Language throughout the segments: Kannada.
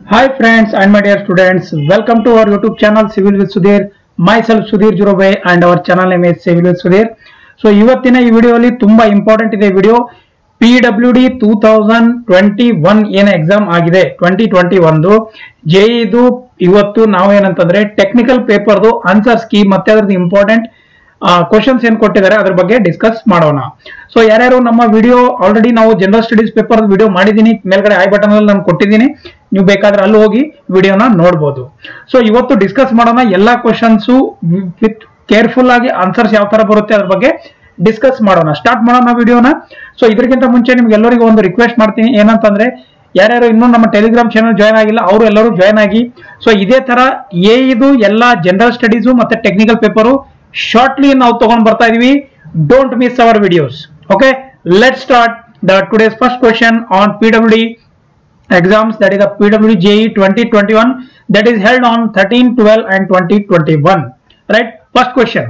Hi friends and my dear students, welcome to our YouTube channel Civil with Sudhir. Myself Sudhir Jurobay and our channel name is Civil with Sudhir. So ಇವತ್ತಿನ ಈ ವಿಡಿಯೋಲಿ ತುಂಬಾ ಇಂಪಾರ್ಟೆಂಟ್ ಇದೆ video P W D two thousand twenty one ಏನ್ ಎಕ್ಸಾಮ್ ಆಗಿದೆ ಟ್ವೆಂಟಿ ಟ್ವೆಂಟಿ ಒಂದು ಜೆ ಇದು ಇವತ್ತು ನಾವು ಏನಂತಂದ್ರೆ ಟೆಕ್ನಿಕಲ್ ಪೇಪರ್ದು ಆನ್ಸರ್ಸ್ ಕೀ ಮತ್ತೆ ಅದ್ರದ್ದು ಇಂಪಾರ್ಟೆಂಟ್ ಕ್ವಶನ್ಸ್ ಏನ್ ಕೊಟ್ಟಿದ್ದಾರೆ ಅದ್ರ ಬಗ್ಗೆ ಡಿಸ್ಕಸ್ ಮಾಡೋಣ ಸೊ ಯಾರ್ಯಾರು ನಮ್ಮ ವಿಡಿಯೋ ಆಲ್ರೆಡಿ ನಾವು ಜನರಲ್ ಸ್ಟಡೀಸ್ ಪೇಪರ್ ವಿಡಿಯೋ ಮಾಡಿದೀನಿ ಮೇಲ್ಗಡೆ ಐ ಬಟನ್ ಅಲ್ಲಿ ನಾನು ಕೊಟ್ಟಿದ್ದೀನಿ ನೀವು ಬೇಕಾದ್ರೆ ಅಲ್ಲಿ ಹೋಗಿ ವಿಡಿಯೋನ ನೋಡ್ಬೋದು ಸೊ ಇವತ್ತು ಡಿಸ್ಕಸ್ ಮಾಡೋಣ ಎಲ್ಲಾ ಕ್ವಶನ್ಸ್ ವಿತ್ ಕೇರ್ಫುಲ್ ಆಗಿ ಆನ್ಸರ್ಸ್ ಯಾವ ತರ ಬರುತ್ತೆ ಅದ್ರ ಬಗ್ಗೆ ಡಿಸ್ಕಸ್ ಮಾಡೋಣ ಸ್ಟಾರ್ಟ್ ಮಾಡೋಣ ವಿಡಿಯೋನ ಸೊ ಇದಕ್ಕಿಂತ ಮುಂಚೆ ನಿಮ್ಗೆ ಎಲ್ಲರಿಗೂ ಒಂದು ರಿಕ್ವೆಸ್ಟ್ ಮಾಡ್ತೀನಿ ಏನಂತಂದ್ರೆ ಯಾರ್ಯಾರು ಇನ್ನೂ ನಮ್ಮ ಟೆಲಿಗ್ರಾಮ್ ಚಾನಲ್ ಜಾಯ್ನ್ ಆಗಿಲ್ಲ ಅವರು ಎಲ್ಲರೂ ಜಾಯ್ನ್ ಆಗಿ ಸೊ ಇದೇ ತರ ಎ ಇದು ಎಲ್ಲ ಜನರಲ್ ಸ್ಟಡೀಸು ಮತ್ತೆ ಟೆಕ್ನಿಕಲ್ ಪೇಪರು ಶಾರ್ಟ್ಲಿ ನಾವು ತಗೊಂಡ್ ಬರ್ತಾ ಇದೀವಿ don't miss our videos okay let start the today's first question on P W D exams that is the PWD JE 2021 that is held on 13 12 and 2021 right first question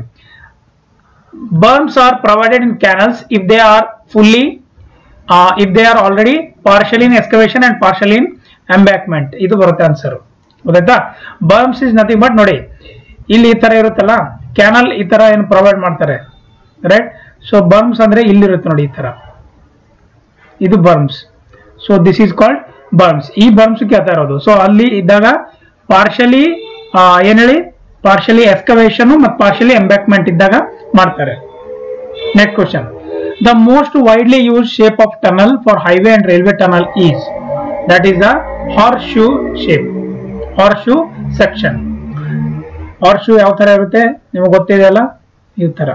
berms are provided in canals if they are fully uh, if they are already partially in excavation and partially in embankment ಇದು ಬರುತ್ತೆ ಆನ್ಸರ್ ಗೊತ್ತಾಯ್ತಾ ಬರ್ಮ್ಸ್ ಇಸ್ ನಥಿಂಗ್ ಬಟ್ ನೋಡಿ ಇಲ್ಲಿ ಈ ತರ ಇರುತ್ತಲ್ಲ ಕ್ಯಾನಲ್ ಈ ತರ ಏನು ಪ್ರೊವೈಡ್ ಮಾಡ್ತಾರೆ ರೈಟ್ ಸೊ ಬರ್ಮ್ಸ್ ಅಂದ್ರೆ ಇಲ್ಲಿರುತ್ತೆ ನೋಡಿ ಈ ತರ ಇದು berms so this is called berms ಈ ಬರ್ಮ್ಸ್ ಕೇಳ್ತಾ ಇರೋದು ಸೊ ಅಲ್ಲಿ ಇದ್ದಾಗ ಪಾರ್ಷಲಿ ಏನ್ ಹೇಳಿ ಪಾರ್ಷಲಿ ಎಕ್ಸ್ಕವೇಷನ್ ಮತ್ತು ಪಾರ್ಷಲಿ ಎಂಬ್ಯಾಕ್ಮೆಂಟ್ ಇದ್ದಾಗ ಮಾಡ್ತಾರೆ next question the most widely use shape of tunnel for highway and railway tunnel is that is the horseshoe shape horseshoe section horseshoe ಯಾವ ತರ ಇರುತ್ತೆ ನಿಮಗೆ ಗೊತ್ತಿದೆಯಲ್ಲ ಈ ತರ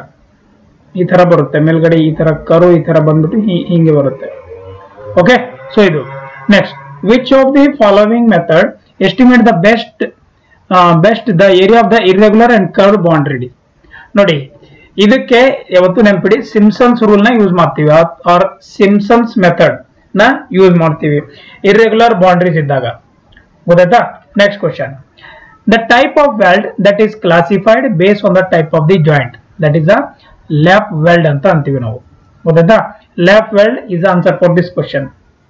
ಈ ತರ ಬರುತ್ತೆ ಮೇಲ್ಗಡೆ ಈ ತರ ಕರು ಈ ತರ ಬಂದ್ಬಿಟ್ಟು ಹಿ- ಹಿಂಗೆ ಬರುತ್ತೆ ಓಕೆ ಸೊ ಇದು next which of the following method estimate the best best the area of the irregular and curve boundary ನೋಡಿ ಇದಕ್ಕೆ ಯಾವತ್ತು ನೆನ್ಪಿಡಿ ಸಿಮ್ಸನ್ಸ್ ರೂಲ್ ನ ಯೂಸ್ ಮಾಡ್ತೀವಿ ಆರ್ ಸಿಮ್ಸನ್ಸ್ ಮೆಥಡ್ ನ ಯೂಸ್ ಮಾಡ್ತೀವಿ ಇರ್ರೆಗ್ಯುಲರ್ ಬೌಂಡ್ರೀಸ್ ಇದ್ದಾಗ ಗೊತ್ತಾಯ್ತಾ next question the type of weld that is classified base on the type of the joint that is the lap weld ಅಂತ ಅಂತೀವಿ ನಾವು ಗೊತ್ತಾಯ್ತಾ ಲ್ಯಾಪ್ weld is answer for this question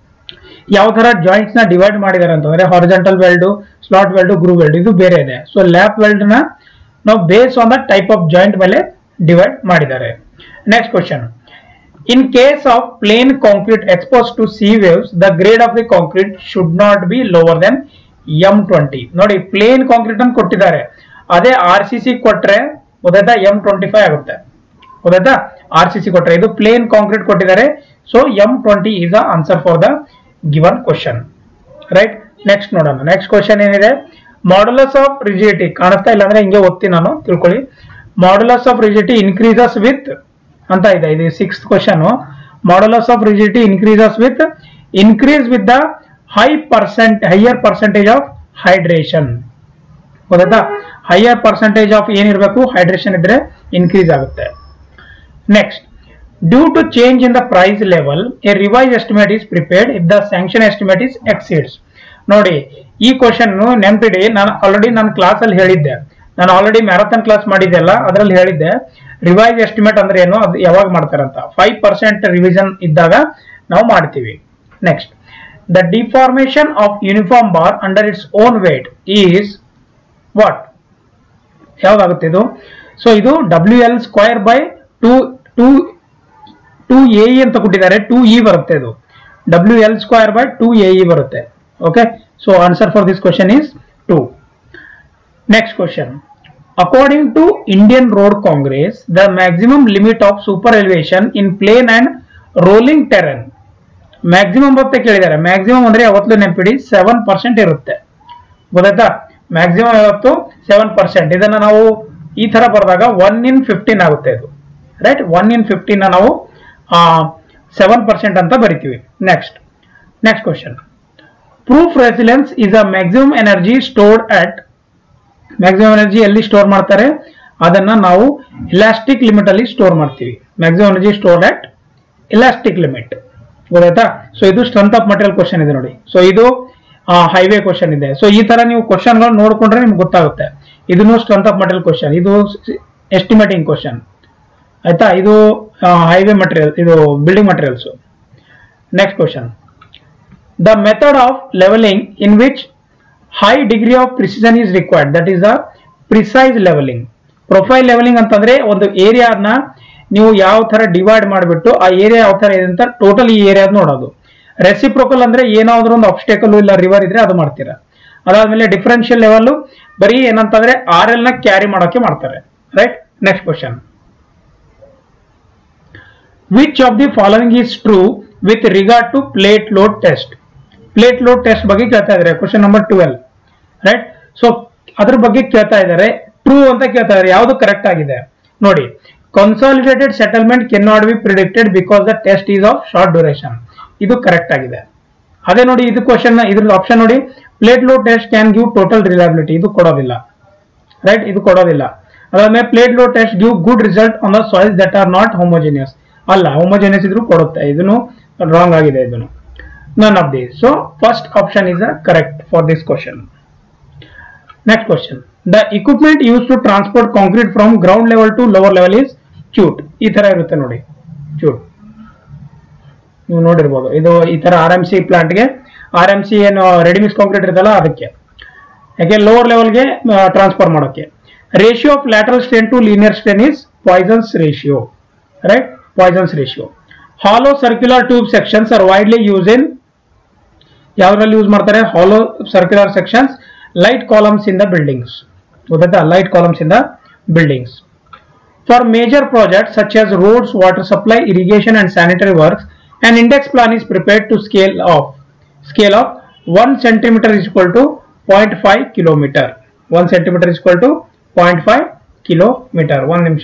ಯಾವ ತರ ಜಾಯಿಂಟ್ಸ್ ನ ಡಿವೈಡ್ ಮಾಡಿದ್ದಾರೆ ಅಂತಂದ್ರೆ horizontal weld slot weld groove weld ಇದು ಬೇರೆ ಇದೆ ಸೊ ಲ್ಯಾಪ್ ವೆಲ್ಡ್ ನ ನಾವು base on the type of joint ಮೇಲೆ ಡಿವೈಡ್ ಮಾಡಿದ್ದಾರೆ next question in case of plain concrete expose to sea waves the grade of the concrete should not be lower than M twenty ನೋಡಿ ಪ್ಲೇನ್ ಕಾಂಕ್ರೀಟ್ ಅನ್ನು ಕೊಟ್ಟಿದ್ದಾರೆ ಅದೇ ಆರ್ ಸಿ ಸಿ ಕೊಟ್ರೆ ಗೊತ್ತಾಯ್ತಾ ಎಂ ಟ್ವೆಂಟಿ ಫೈವ್ ಆಗುತ್ತೆ ಗೊತ್ತಾಯ್ತಾ ಆರ್ ಸಿ ಸಿ ಕೊಟ್ರೆ ಇದು ಪ್ಲೇನ್ ಕಾಂಕ್ರೀಟ್ ಕೊಟ್ಟಿದ್ದಾರೆ so M twenty is the answer for the given question right next ನೋಡೋಣ ನೆಕ್ಸ್ಟ್ ಕ್ವಶನ್ ಏನಿದೆ ಮಾಡ್ಯುಲಸ್ ಆಫ್ ರಿಜಿಡಿಟಿ ಕಾಣಿಸ್ತಾ ಇಲ್ಲ ಅಂದ್ರೆ ಹಿಂಗೆ ಓದ್ತೀನಿ ನಾನು ತಿಳ್ಕೊಳ್ಳಿ modulus of rigidity increases with ಅಂತ ಇದೆ ಇದು six question modulus of rigidity increases with increase with the high percent higher percentage of hydration ಗೊತ್ತಾಯ್ತಾ ಹೈಯರ್ ಪರ್ಸೆಂಟೇಜ್ ಆಫ್ ಏನಿರಬೇಕು ಹೈಡ್ರೇಷನ್ ಇದ್ರೆ ಇನ್ಕ್ರೀಸ್ ಆಗುತ್ತೆ next due to change in the price level a revise estimate is prepared if the sanction estimate is exceeds ನೋಡಿ ಈ ಕ್ವಶನ್ ನೆನ್ಪಿಡಿ ನಾನು ಆಲ್ರೆಡಿ ನನ್ನ ಕ್ಲಾಸ್ ಅಲ್ಲಿ ಹೇಳಿದ್ದೆ ನಾನು ಆಲ್ರೆಡಿ ಮ್ಯಾರಥಾನ್ ಕ್ಲಾಸ್ ಮಾಡಿದ್ದೆಲ್ಲ ಅದರಲ್ಲಿ ಹೇಳಿದ್ದೆ ರಿವೈಸ್ ಎಸ್ಟಿಮೇಟ್ ಅಂದ್ರೆ ಏನು ಅದು ಯಾವಾಗ ಮಾಡ್ತಾರಂತ ಫೈವ್ ಪರ್ಸೆಂಟ್ ರಿವಿಷನ್ ಇದ್ದಾಗ ನಾವು ಮಾಡ್ತೀವಿ next the deformation of uniform bar under its own weight is what ಯಾವ್ದಾಗುತ್ತೆ ಇದು ಸೊ ಇದು W L square by two two two A E ಅಂತ ಕೊಟ್ಟಿದ್ದಾರೆ ಟೂ ಇ ಬರುತ್ತೆ ಇದು W L square by two A E ಬರುತ್ತೆ okay so answer for this question is two next question according to Indian road congress the maximum limit of super elevation in plain and rolling terrain maximum ಅಂತ ಕೇಳಿದ್ದಾರೆ ಮ್ಯಾಕ್ಸಿಮಮ್ ಅಂದ್ರೆ ಯಾವತ್ತೂ ನೆನಪಿಡಿ ಸೆವೆನ್ ಪರ್ಸೆಂಟ್ ಇರುತ್ತೆ ಗೊತ್ತಾಯ್ತಾ ಮ್ಯಾಕ್ಸಿಮಮ್ ಯಾವತ್ತು ಸೆವೆನ್ ಪರ್ಸೆಂಟ್ ಇದನ್ನ ನಾವು ಈ ತರ ಬರೆದಾಗ ಒನ್ ಇನ್ ಫಿಫ್ಟೀನ್ ಆಗುತ್ತೆ ಇದು ರೈಟ್ ಒನ್ ಇನ್ ಫಿಫ್ಟೀನ್ ನಾವು ಸೆವೆನ್ ಪರ್ಸೆಂಟ್ ಅಂತ ಬರಿತೀವಿ next next question proof resilience is a maximum energy stored at maximum energy ಎಲ್ಲಿ ಸ್ಟೋರ್ ಮಾಡ್ತಾರೆ ಅದನ್ನ ನಾವು ಇಲಾಸ್ಟಿಕ್ ಲಿಮಿಟ್ ಅಲ್ಲಿ ಸ್ಟೋರ್ ಮಾಡ್ತೀವಿ maximum energy stored at elastic limit ಗೊತ್ತಾಯ್ತಾ ಸೊ ಇದು ಸ್ಟ್ರೆಂತ್ ಆಫ್ ಮಟೀರಿಯಲ್ ಕ್ವಶನ್ ಇದೆ ನೋಡಿ ಸೊ ಇದು ಹೈವೇ ಕ್ವಶನ್ ಇದೆ ಸೊ ಈ ತರ ನೀವು ಕ್ವಶನ್ಗಳು ನೋಡ್ಕೊಂಡ್ರೆ ನಿಮ್ಗೆ ಗೊತ್ತಾಗುತ್ತೆ ಇದನ್ನು ಸ್ಟ್ರೆಂತ್ ಆಫ್ ಮಟೀರಿಯಲ್ ಕ್ವಶನ್ ಇದು ಎಸ್ಟಿಮೇಟಿಂಗ್ ಕ್ವಶನ್ ಆಯ್ತಾ ಇದು ಹೈವೇ ಮಟೀರಿಯಲ್ ಇದು building materials next question the method of levelling in which high degree of precision is required that is the precise levelling profile levelling ಅಂತಂದ್ರೆ ಒಂದು ಏರಿಯಾನ ನೀವು ಯಾವ ತರ ಡಿವೈಡ್ ಮಾಡಿಬಿಟ್ಟು ಆ ಏರಿಯಾ ಯಾವ ತರ ಇದೆ ಅಂತ ಟೋಟಲ್ ಈ ಏರಿಯಾ ನೋಡೋದು ರೆಸಿಪ್ರೋಕಲ್ ಅಂದ್ರೆ ಏನಾದ್ರೂ ಒಂದು ಅಬ್ಸ್ಟೇಕಲ್ ಇಲ್ಲ ರಿವರ್ ಇದ್ರೆ ಅದು ಮಾಡ್ತೀರಾ ಅದಾದ್ಮೇಲೆ ಡಿಫರೆನ್ಷಿಯಲ್ ಲೆವೆಲ್ ಬರೀ ಏನಂತಂದ್ರೆ ಆರ್ ಎಲ್ ನ ಕ್ಯಾರಿ ಮಾಡೋಕೆ ಮಾಡ್ತಾರೆ right next question which of the following is true with regard to plate load test plate load test ಬಗ್ಗೆ ಕೇಳ್ತಾ ಇದ್ದಾರೆ question number twelve right so ಅದ್ರ ಬಗ್ಗೆ ಕೇಳ್ತಾ ಇದ್ದಾರೆ ಟ್ರೂ ಅಂತ ಕೇಳ್ತಾ ಇದ್ದಾರೆ ಯಾವುದು ಕರೆಕ್ಟ್ ಆಗಿದೆ ನೋಡಿ consolidated settlement can not be predicted because the test is of short duration ಇದು ಕರೆಕ್ಟ್ ಆಗಿದೆ ಅದೇ ನೋಡಿ ಇದು ಕ್ವಶನ್ ಇದ್ರದ್ದು ಆಪ್ಷನ್ ನೋಡಿ plate load test can give total reliability ಇದು ಕೊಡೋದಿಲ್ಲ ರೈಟ್ ಇದು ಕೊಡೋದಿಲ್ಲ ಅದಾದ್ಮೇಲೆ plate load test give good result on the soils that are not homogeneous ಅಲ್ಲ ಹೋಮೋಜಿನಿಯಸ್ ಇದ್ರೂ ಕೊಡುತ್ತೆ ಇದನ್ನು ರಾಂಗ್ ಆಗಿದೆ ಇದನ್ನು none of the so first option is a correct for this question next question the equipment use to transport concrete from ground level to lower level is chute ಈ ತರ ಇರುತ್ತೆ ನೋಡಿ ಚೂಟ್ ನೀವು ನೋಡಿರ್ಬೋದು ಇದು ಈ ತರ ಆರ್ ಎಂ ಸಿ ಪ್ಲಾಂಟ್ಗೆ ಆರ್ ಎಂ ಸಿ ಏನು ರೆಡಿಮಿಕ್ಸ್ ಕಾಂಕ್ರೀಟ್ ಇರುತ್ತಲ್ಲ ಅದಕ್ಕೆ ಯಾಕೆ ಲೋವರ್ ಲೆವೆಲ್ಗೆ ಟ್ರಾನ್ಸ್ಫರ್ ಮಾಡೋಕೆ ratio of lateral strain to linear strain is Poisson's ratio right Poisson's ratio hollow circular tube sections are widely use in ಯಾವ್ದ್ರಲ್ಲಿ ಯೂಸ್ ಮಾಡ್ತಾರೆ hollow circular sections light columns in the buildings ಗೊತ್ತಾಯ್ತಾ light columns in the buildings for major project such as roads water supply irrigation and sanitary works an index plan is prepared to scale of scale of 1 centimeter is equal to 0.5 kilometer 1 centimeter is equal to 0.5 kilometer ಒಂದು ನಿಮಿಷ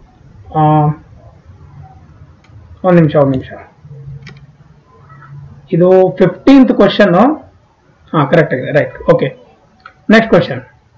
ಒಂದು ನಿಮಿಷ ಒಂದು ನಿಮಿಷ ಇದು ಫಿಫ್ಟೀನ್ತ್ ಕ್ವಶನ್ ಹಾ ಕರೆಕ್ಟ್ ಆಗಿದೆ right okay next question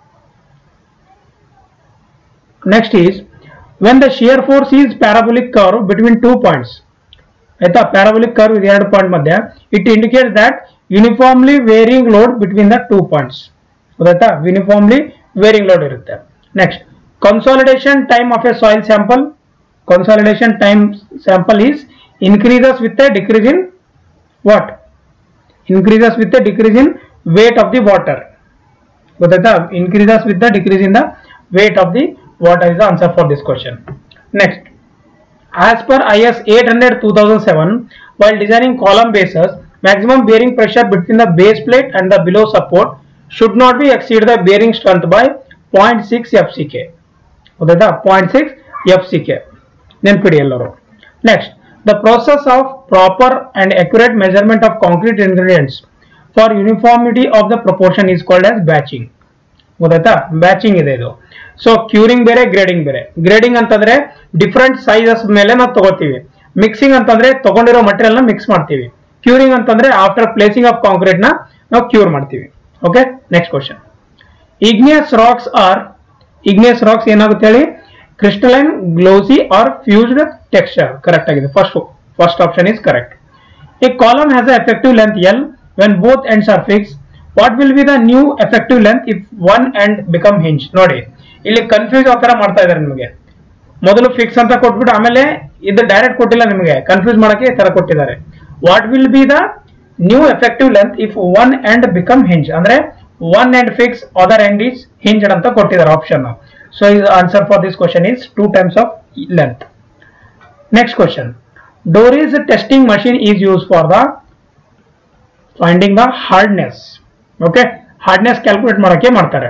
next is when the shear force is parabolic curve between two points ಆಯ್ತಾ ಪ್ಯಾರಾಬೋಲಿಕ್ ಕರ್ವ್ ಇದೆ ಎರಡು ಪಾಯಿಂಟ್ ಮಧ್ಯೆ it indicate that uniformly varying load between the two points ಗೊತ್ತಾಯ್ತಾ ಯೂನಿಫಾರ್ಮ್ಲಿ ವೇರಿಂಗ್ ಲೋಡ್ ಇರುತ್ತೆ next consolidation time of a soil sample consolidation time sample is increases with a decrease in what increases with a decrease in wait of the water ಗೊತ್ತಾಯ್ತಾ increases with the decrease in the weight of the water is the answer for this question next As per IS 800 2007, while designing column bases, maximum bearing pressure between the base plate and the below support should not be exceed the bearing strength by 0.6 FCK. ಗೊತ್ತಾಯ್ತಾ point six F C K ನೆನ್ಪಿಡಿ ಎಲ್ಲರೂ next the process of proper and accurate measurement of concrete ingredients for uniformity of the proportion is called as batching ಗೊತ್ತಾಯ್ತಾ ಬ್ಯಾಚಿಂಗ್ ಇದೆ ಇದು ಸೊ ಕ್ಯೂರಿಂಗ್ ಬೇರೆ ಗ್ರೇಡಿಂಗ್ ಬೇರೆ ಗ್ರೇಡಿಂಗ್ ಅಂತಂದ್ರೆ ಡಿಫ್ರೆಂಟ್ ಸೈಜಸ್ ಮೇಲೆ ನಾವು ತಗೋತೀವಿ ಮಿಕ್ಸಿಂಗ್ ಅಂತಂದ್ರೆ ತಗೊಂಡಿರೋ ಮಟೀರಿಯಲ್ ನ ಮಿಕ್ಸ್ ಮಾಡ್ತೀವಿ ಕ್ಯೂರಿಂಗ್ ಅಂತಂದ್ರೆ ಆಫ್ಟರ್ ಪ್ಲೇಸಿಂಗ್ ಆಫ್ ಕಾಂಕ್ರೀಟ್ ನ ನಾವು ಕ್ಯೂರ್ ಮಾಡ್ತೀವಿ okay next question igneous rocks are igneous rocks ಏನಾಗುತ್ತೆ ಹೇಳಿ crystalline glossy or fused texture correct ಆಗಿದೆ first first option is correct a column has a effective length L when both ends are fix what will be the new effective length if one end become hinge ನೋಡಿ ಇಲ್ಲಿ ಕನ್ಫ್ಯೂಸ್ ಆ ತರ ಮಾಡ್ತಾ ಇದಾರೆ ನಿಮಗೆ ಮೊದಲು ಫಿಕ್ಸ್ ಅಂತ ಕೊಟ್ಬಿಟ್ಟು ಆಮೇಲೆ ಇದು ಡೈರೆಕ್ಟ್ ಕೊಟ್ಟಿಲ್ಲ ನಿಮಗೆ ಕನ್ಫ್ಯೂಸ್ ಮಾಡಕ್ಕೆ ಈ ತರ ಕೊಟ್ಟಿದ್ದಾರೆ what will be the new effective length if one end become hinge ಅಂದ್ರೆ one end fix other end is hinged ಅಂತ ಕೊಟ್ಟಿದ್ದಾರೆ ಆಪ್ಷನ್ ಸೊ ಇದು answer for this question is two times of length next question Dorry's testing machine is use for the finding the hardness okay hardness calculate ಮಾಡೋಕೆ ಮಾಡ್ತಾರೆ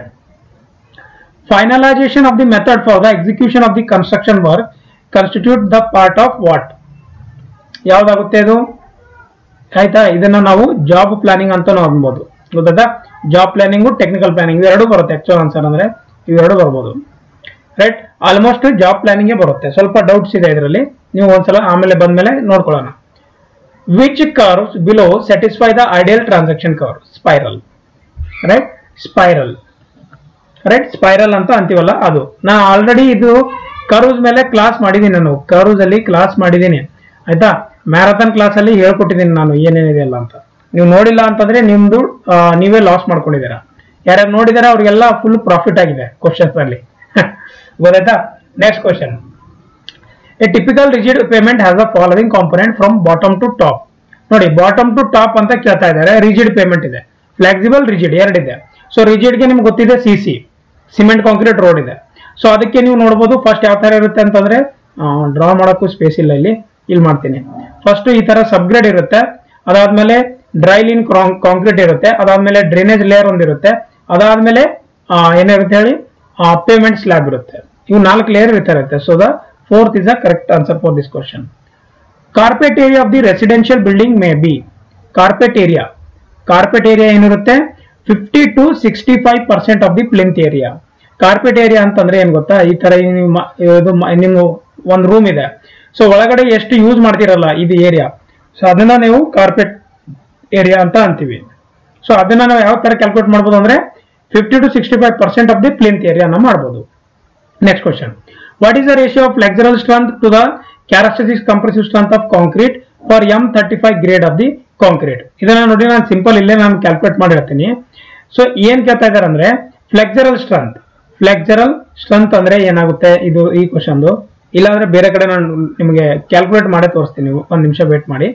finalisation of the method for the execution of the construction work constitute the part of what ಯಾವ್ದಾಗುತ್ತೆ ಇದು ಆಯ್ತಾ ಇದನ್ನ ನಾವು ಜಾಬ್ ಪ್ಲಾನಿಂಗ್ ಅಂತ ನಾವು ಅನ್ಬೋದು ಗೊತ್ತಾಯ್ತಾ ಜಾಬ್ ಪ್ಲಾನಿಂಗು ಟೆಕ್ನಿಕಲ್ ಪ್ಲಾನಿಂಗ್ ಇವೆರಡು ಬರುತ್ತೆ ಆಕ್ಚುಲ್ ಆನ್ಸರ್ ಅಂದ್ರೆ ಇವೆರಡು ಬರ್ಬೋದು ರೈಟ್ ಆಲ್ಮೋಸ್ಟ್ ಜಾಬ್ ಪ್ಲಾನಿಂಗ್ ಬರುತ್ತೆ ಸ್ವಲ್ಪ ಡೌಟ್ಸ್ ಇದೆ ಇದರಲ್ಲಿ ನೀವು ಒಂದ್ಸಲ ಆಮೇಲೆ ಬಂದ್ಮೇಲೆ ನೋಡ್ಕೊಳ್ಳೋಣ which curves below satisfy the ideal transaction curve spiral right spiral right spiral ಅಂತ ಅಂತೀವಲ್ಲ ಅದು ನಾ ಆಲ್ರೆಡಿ ಇದು ಕರ್ವ್ಸ್ ಮೇಲೆ ಕ್ಲಾಸ್ ಮಾಡಿದ್ದೀನಿ ನಾನು ಕರ್ವ್ಸ್ ಅಲ್ಲಿ ಕ್ಲಾಸ್ ಮಾಡಿದ್ದೀನಿ ಆಯ್ತಾ ಮ್ಯಾರಥಾನ್ ಕ್ಲಾಸ್ ಅಲ್ಲಿ ಹೇಳ್ಕೊಟ್ಟಿದ್ದೀನಿ ನಾನು ಏನೇನಿದೆ ಅಲ್ಲ ಅಂತ ನೀವು ನೋಡಿಲ್ಲ ಅಂತಂದ್ರೆ ನಿಮ್ದು ಆ, ನೀವೇ ಲಾಸ್ ಮಾಡ್ಕೊಂಡಿದ್ದೀರಾ ಯಾರ್ಯಾರು ನೋಡಿದಾರೆ ಅವ್ರಿಗೆಲ್ಲ ಫುಲ್ ಪ್ರಾಫಿಟ್ ಆಗಿದೆ ಕ್ವಶನ್ಸ್ ಅಲ್ಲಿ ಗೊತ್ತಾಯ್ತಾ next question a typical rigid payment has a following component from bottom to top ನೋಡಿ ಬಾಟಮ್ ಟು ಟಾಪ್ ಅಂತ ಕೇಳ್ತಾ ಇದ್ದಾರೆ ರಿಜಿಡ್ ಪೇಮೆಂಟ್ ಇದೆ ಫ್ಲೆಕ್ಸಿಬಲ್ ರಿಜಿಡ್ ಎರಡಿದೆ ಸೊ ರಿಜಿಡ್ಗೆ ನಿಮ್ಗೆ ಗೊತ್ತಿದೆ C C cement concrete road ಇದೆ ಸೊ ಅದಕ್ಕೆ ನೀವು ನೋಡ್ಬೋದು ಫಸ್ಟ್ ಯಾವ ತರ ಇರುತ್ತೆ ಅಂತಂದ್ರೆ ಡ್ರಾ ಮಾಡೋಕ್ಕೂ ಸ್ಪೇಸ್ ಇಲ್ಲ ಇಲ್ಲಿ ಇಲ್ಲಿ ಮಾಡ್ತೀನಿ ಫಸ್ಟ್ ಈ ತರ ಸಬ್ಗ್ರೇಡ್ ಇರುತ್ತೆ ಅದಾದ್ಮೇಲೆ ಡ್ರೈ ಲೀನ್ ಕಾಂಕ್ರೀಟ್ ಇರುತ್ತೆ ಅದಾದ್ಮೇಲೆ ಡ್ರೈನೇಜ್ ಲೇಯರ್ ಒಂದಿರುತ್ತೆ ಅದಾದ್ಮೇಲೆ ಆ, ಏನಿರುತ್ತೆ ಹೇಳಿ ಪೇಮೆಂಟ್ ಸ್ಲ್ಯಾಬ್ ಇರುತ್ತೆ ಇವು ನಾಲ್ಕು ಲೇಯರ್ ಇರ್ತಾ ಇರುತ್ತೆ so the fourth is a correct answer for this question carpet area of the residential building may be carpet area carpet area ಏನಿರುತ್ತೆ fifty to sixty five percent of the plinth area carpet area ಅಂತಂದ್ರೆ ಏನ್ ಗೊತ್ತಾ ಈ ತರ ಈ ನಿಮ್ಮ ಇದು ಮ- ನಿಮ್ಮ ಒಂದು ರೂಮ್ ಇದೆ ಸೊ ಒಳಗಡೆ ಎಷ್ಟು ಯೂಸ್ ಮಾಡ್ತಿರಲ್ಲ ಇದು ಏರಿಯಾ ಸೊ ಅದನ್ನ ನೀವು ಕಾರ್ಪೆಟ್ ಏರಿಯಾ ಅಂತ ಅಂತೀವಿ ಸೊ ಅದನ್ನ ನಾವು ಯಾವ ತರ ಕ್ಯಾಲ್ಕುಲೇಟ್ ಮಾಡ್ಬೋದು ಅಂದ್ರೆ fifty to sixty five percent of the plinth ಏರಿಯಾನ ಮಾಡ್ಬೋದು Next question. What is the ratio of flexural strength to the characteristic compressive strength of concrete for M35 grade of the concrete? ಇದನ್ನ ನೋಡಿ ನಾನು ಸಿಂಪಲ್ ಇಲ್ಲೇ ನಾನು ಕ್ಯಾಲ್ಕುಲೇಟ್ ಮಾಡಿ ಹೇಳ್ತೀನಿ ಸೊ ಏನ್ ಕೇಳ್ತಾ ಇದ್ದಾರೆ ಅಂದ್ರೆ ಫ್ಲೆಕ್ಸರಲ್ ಸ್ಟ್ರೆಂತ್ ಫ್ಲೆಕ್ಸರಲ್ ಸ್ಟ್ರೆಂತ್ ಅಂದ್ರೆ ಏನಾಗುತ್ತೆ ಇದು ಈ ಕ್ವಶನ್ದು ಇಲ್ಲಾಂದ್ರೆ ಬೇರೆ ಕಡೆ ನಾನು ನಿಮಗೆ ಕ್ಯಾಲ್ಕುಲೇಟ್ ಮಾಡೇ ತೋರಿಸ್ತೀನಿ ನೀವು ಒಂದ್ ನಿಮಿಷ ವೇಟ್ ಮಾಡಿ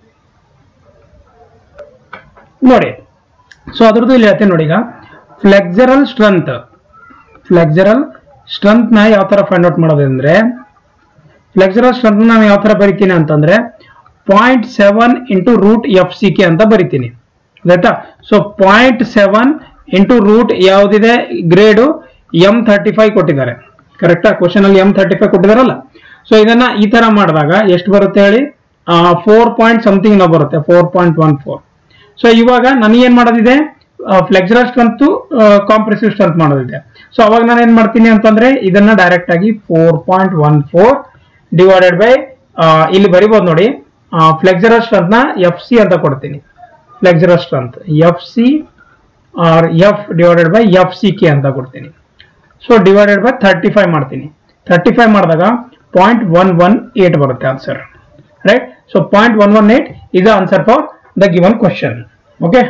ನೋಡಿ ಸೊ ಅದ್ರದ್ದು ಇಲ್ಲಿ ಹೇಳ್ತೀನಿ ನೋಡಿ ಈಗ ಫ್ಲೆಕ್ಸರಲ್ ಸ್ಟ್ರೆಂತ್ ಫ್ಲೆಕ್ಸರಲ್ ಸ್ಟ್ರೆಂತ್ ನ ಯಾವ ತರ ಫೈಂಡ್ ಔಟ್ ಮಾಡೋದು ಅಂದ್ರೆ ಫ್ಲೆಕ್ಸರಲ್ ಸ್ಟ್ರೆಂತ್ ನಾನು ಯಾವ ತರ ಬರಿತೀನಿ ಅಂತಂದ್ರೆ point seven into root F C K ಅಂತ ಬರಿತೀನಿ ಆಯ್ತಾ so point seven into root ಯಾವ್ದಿದೆ ಗ್ರೇಡು ಎಂ ಥರ್ಟಿ ಫೈವ್ ಕೊಟ್ಟಿದ್ದಾರೆ ಕರೆಕ್ಟಾ ಕ್ವಶನ್ ಅಲ್ಲಿ ಎಂ ಥರ್ಟಿ ಫೈವ್ ಕೊಟ್ಟಿದಾರಲ್ಲ ಸೊ ಇದನ್ನ ಈ ತರ ಮಾಡಿದಾಗ ಎಷ್ಟು ಬರುತ್ತೆ ಹೇಳಿ ಫೋರ್ ಪಾಯಿಂಟ್ ಸಮಥಿಂಗ್ ನಾವು ಬರುತ್ತೆ four point one four so ಇವಾಗ ನನಗೇನ್ ಮಾಡೋದಿದೆ ಫ್ಲೆಕ್ಸರಲ್ ಸ್ಟ್ರೆಂತ್ ಕಾಂಪ್ರೆಸಿವ್ ಸ್ಟ್ರೆಂತ್ ಮಾಡೋದಿದೆ ಸೊ ಅವಾಗ ನಾನು ಏನ್ ಮಾಡ್ತೀನಿ ಅಂತಂದ್ರೆ ಇದನ್ನ ಡೈರೆಕ್ಟ್ ಆಗಿ four point one four divided by ಇಲ್ಲಿ ಬರಿಬೋದು ನೋಡಿ ಫ್ಲೆಕ್ಸರಲ್ ಸ್ಟ್ರೆಂತ್ ನ ಎಫ್ ಸಿ ಅಂತ ಕೊಡ್ತೀನಿ flexural strength F C R F divided by F C K ಅಂತ ಕೊಡ್ತೀನಿ so divided by thirty five ಮಾಡ್ತೀನಿ ಥರ್ಟಿ ಫೈವ್ ಮಾಡಿದಾಗ ಪಾಯಿಂಟ್ ಒನ್ ಒನ್ ಏಟ್ ಬರುತ್ತೆ answer right so point one one eight is answer for the given question okay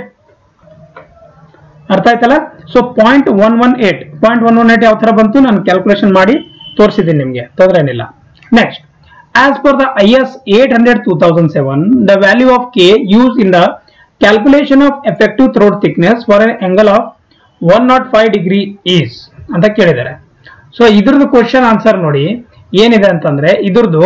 ಅರ್ಥ ಆಯ್ತಲ್ಲ so point one one eight point one one eight ಯಾವ ತರ ಬಂತು ನಾನು ಕ್ಯಾಲ್ಕುಲೇಷನ್ ಮಾಡಿ ತೋರಿಸಿದ್ದೀನಿ ನಿಮಗೆ ತೊಂದರೆ ಏನಿಲ್ಲ next as per the I S eight hundred two thousand seven the value of K use in the calculation of effective throat thickness for an angle of one naught five degree is ಅಂತ ಕೇಳಿದ್ದಾರೆ ಸೊ ಇದ್ರದ್ದು ಕ್ವಶನ್ ಆನ್ಸರ್ ನೋಡಿ ಏನಿದೆ ಅಂತಂದ್ರೆ ಇದ್ರದ್ದು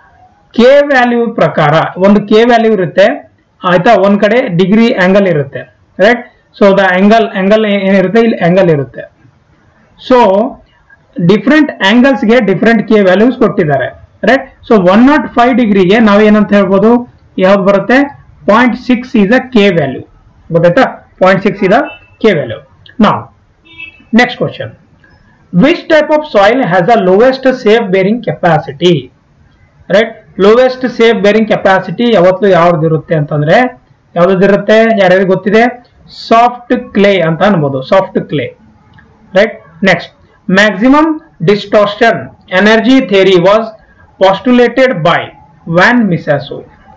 ಕೆ ವ್ಯಾಲ್ಯೂ ಪ್ರಕಾರ ಒಂದು ಕೆ ವ್ಯಾಲ್ಯೂ ಇರುತ್ತೆ ಆಯ್ತಾ ಒಂದ್ ಕಡೆ ಡಿಗ್ರಿ ಆಂಗಲ್ ಇರುತ್ತೆ right so the angle angle ಏನಿರುತ್ತೆ ಇಲ್ಲಿ ಆಂಗಲ್ ಇರುತ್ತೆ ಸೊ ಡಿಫ್ರೆಂಟ್ ಆಂಗಲ್ಸ್ಗೆ ಡಿಫ್ರೆಂಟ್ ಕೆ ವ್ಯಾಲ್ಯೂಸ್ ಕೊಟ್ಟಿದ್ದಾರೆ right so one naught five ಡಿಗ್ರಿಗೆ ನಾವು ಏನಂತ ಹೇಳ್ಬೋದು ಯಾವ್ದು ಬರುತ್ತೆ point six is a K value ಗೊತ್ತಾಯ್ತಾ point six is a K value ನಾವು next question which type of soil has a lowest safe bearing capacity right lowest safe bearing capacity ಯಾವತ್ತೂ ಯಾವ್ದು ಇರುತ್ತೆ ಅಂತಂದ್ರೆ ಯಾವ್ದಿರುತ್ತೆ ಯಾರ್ಯಾರಿಗೆ ಗೊತ್ತಿದೆ ಸಾಫ್ಟ್ ಕ್ಲೇ ಅಂತ ಅನ್ಬೋದು soft clay right next maximum distortion energy theory was postulated by von Mises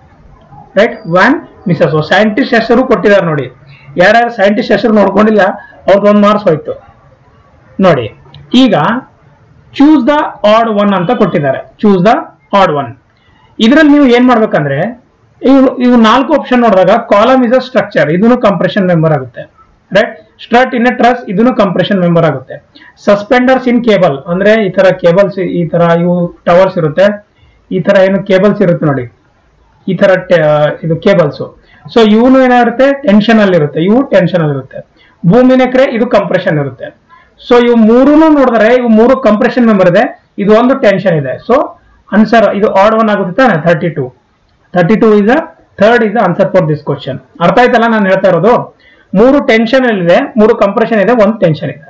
right von Mises scientist ಹೆಸರು ಕೊಟ್ಟಿದ್ದಾರೆ ನೋಡಿ ಯಾರ್ಯಾರು ಸೈಂಟಿಸ್ಟ್ ಹೆಸರು ನೋಡ್ಕೊಂಡಿಲ್ಲ ಅವ್ರದ್ದು ಒಂದು ಮಾರ್ಕ್ಸ್ ಹೋಯ್ತು ನೋಡಿ ಈಗ ಚೂಸ್ ದ ಆಡ್ ಒನ್ ಅಂತ ಕೊಟ್ಟಿದ್ದಾರೆ ಚೂಸ್ ದ ಆಡ್ ಒನ್ ಇದರಲ್ಲಿ ನೀವು ಏನ್ ಮಾಡ್ಬೇಕಂದ್ರೆ ಇವು ಇವು ನಾಲ್ಕು ಆಪ್ಷನ್ ನೋಡಿದಾಗ ಕಾಲಮ್ ಇಸ್ ಅ ಸ್ಟ್ರಕ್ಚರ್ ಇದನ್ನು ಕಂಪ್ರೆಷನ್ ಮೆಂಬರ್ ಆಗುತ್ತೆ right strut in a truss ಇದನ್ನು ಕಂಪ್ರೆಷನ್ ಮೆಂಬರ್ ಆಗುತ್ತೆ ಸಸ್ಪೆಂಡರ್ಸ್ ಇನ್ ಕೇಬಲ್ ಅಂದ್ರೆ ಈ ತರ ಕೇಬಲ್ಸ್ ಈ ತರ ಇವು ಟವರ್ಸ್ ಇರುತ್ತೆ ಈ ತರ ಏನು ಕೇಬಲ್ಸ್ ಇರುತ್ತೆ ನೋಡಿ ಈ ತರ ಟೆ- ಇದು ಕೇಬಲ್ಸ್ ಸೊ ಇವನು ಏನಾಗಿರುತ್ತೆ ಟೆನ್ಷನ್ ಅಲ್ಲಿ ಇರುತ್ತೆ ಇವು ಟೆನ್ಷನ್ ಅಲ್ಲಿ ಇರುತ್ತೆ ಭೂಮಿನ ಎಕರೆ ಇದು ಕಂಪ್ರೆಷನ್ ಇರುತ್ತೆ ಸೊ ಇವು ಮೂರೂ ನೋಡಿದ್ರೆ ಇವು ಮೂರು ಕಂಪ್ರೆಷನ್ ಮೆಂಬರ್ ಇದೆ ಇದು ಒಂದು ಟೆನ್ಷನ್ ಇದೆ ಸೊ ಆನ್ಸರ್ ಇದು ಆಡ್ ಒನ್ ಆಗುತ್ತೆ ತಾನೆ thirty two thirty two is third is answer for this question ಅರ್ಥ ಆಯ್ತಲ್ಲ ನಾನು ಹೇಳ್ತಾ ಇರೋದು ಮೂರು ಟೆನ್ಷನ್ ಇದೆ ಮೂರು ಕಂಪ್ರೆಷನ್ ಇದೆ ಒಂದು ಟೆನ್ಷನ್ ಇದೆ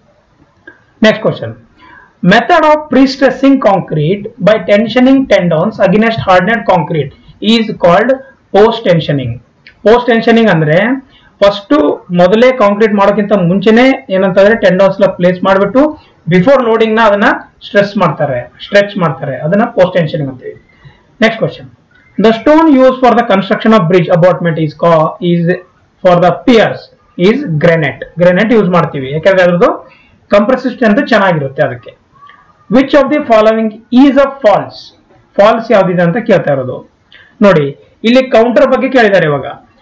next question method of prestressing concrete by tensioning tendons against hardened concrete is called post tensioning post tensioning ಅಂದ್ರೆ ಫಸ್ಟ್ ಮೊದಲೇ ಕಾಂಕ್ರೀಟ್ ಮಾಡೋಕ್ಕಿಂತ ಮುಂಚೆನೆ ಏನಂತಂದ್ರೆ ಟೆಂಡಾನ್ಸ್ ಪ್ಲೇಸ್ ಮಾಡಿಬಿಟ್ಟು ಬಿಫೋರ್ ಲೋಡಿಂಗ್ ನ ಅದನ್ನ ಸ್ಟ್ರೆಸ್ ಮಾಡ್ತಾರೆ ಸ್ಟ್ರೆಚ್ ಮಾಡ್ತಾರೆ ಅದನ್ನ ಪೋಸ್ಟ್ ಟೆನ್ಷನಿಂಗ್ ಅಂತೀವಿ next question the stone use for the construction of bridge abutment is ಕಾ is for the piers is granite granite use ಮಾಡ್ತೀವಿ ಯಾಕಂದ್ರೆ ಅದ್ರದ್ದು ಕಂಪ್ರೆಸಿಸ್ಟ್ ಅಂತ ಚೆನ್ನಾಗಿರುತ್ತೆ ಅದಕ್ಕೆ which of the following is a false false ಯಾವ್ದಿದೆ ಅಂತ ಕೇಳ್ತಾ ಇರೋದು ನೋಡಿ ಇಲ್ಲಿ ಕೌಂಟರ್ ಬಗ್ಗೆ ಕೇಳಿದ್ದಾರೆ ಇವಾಗ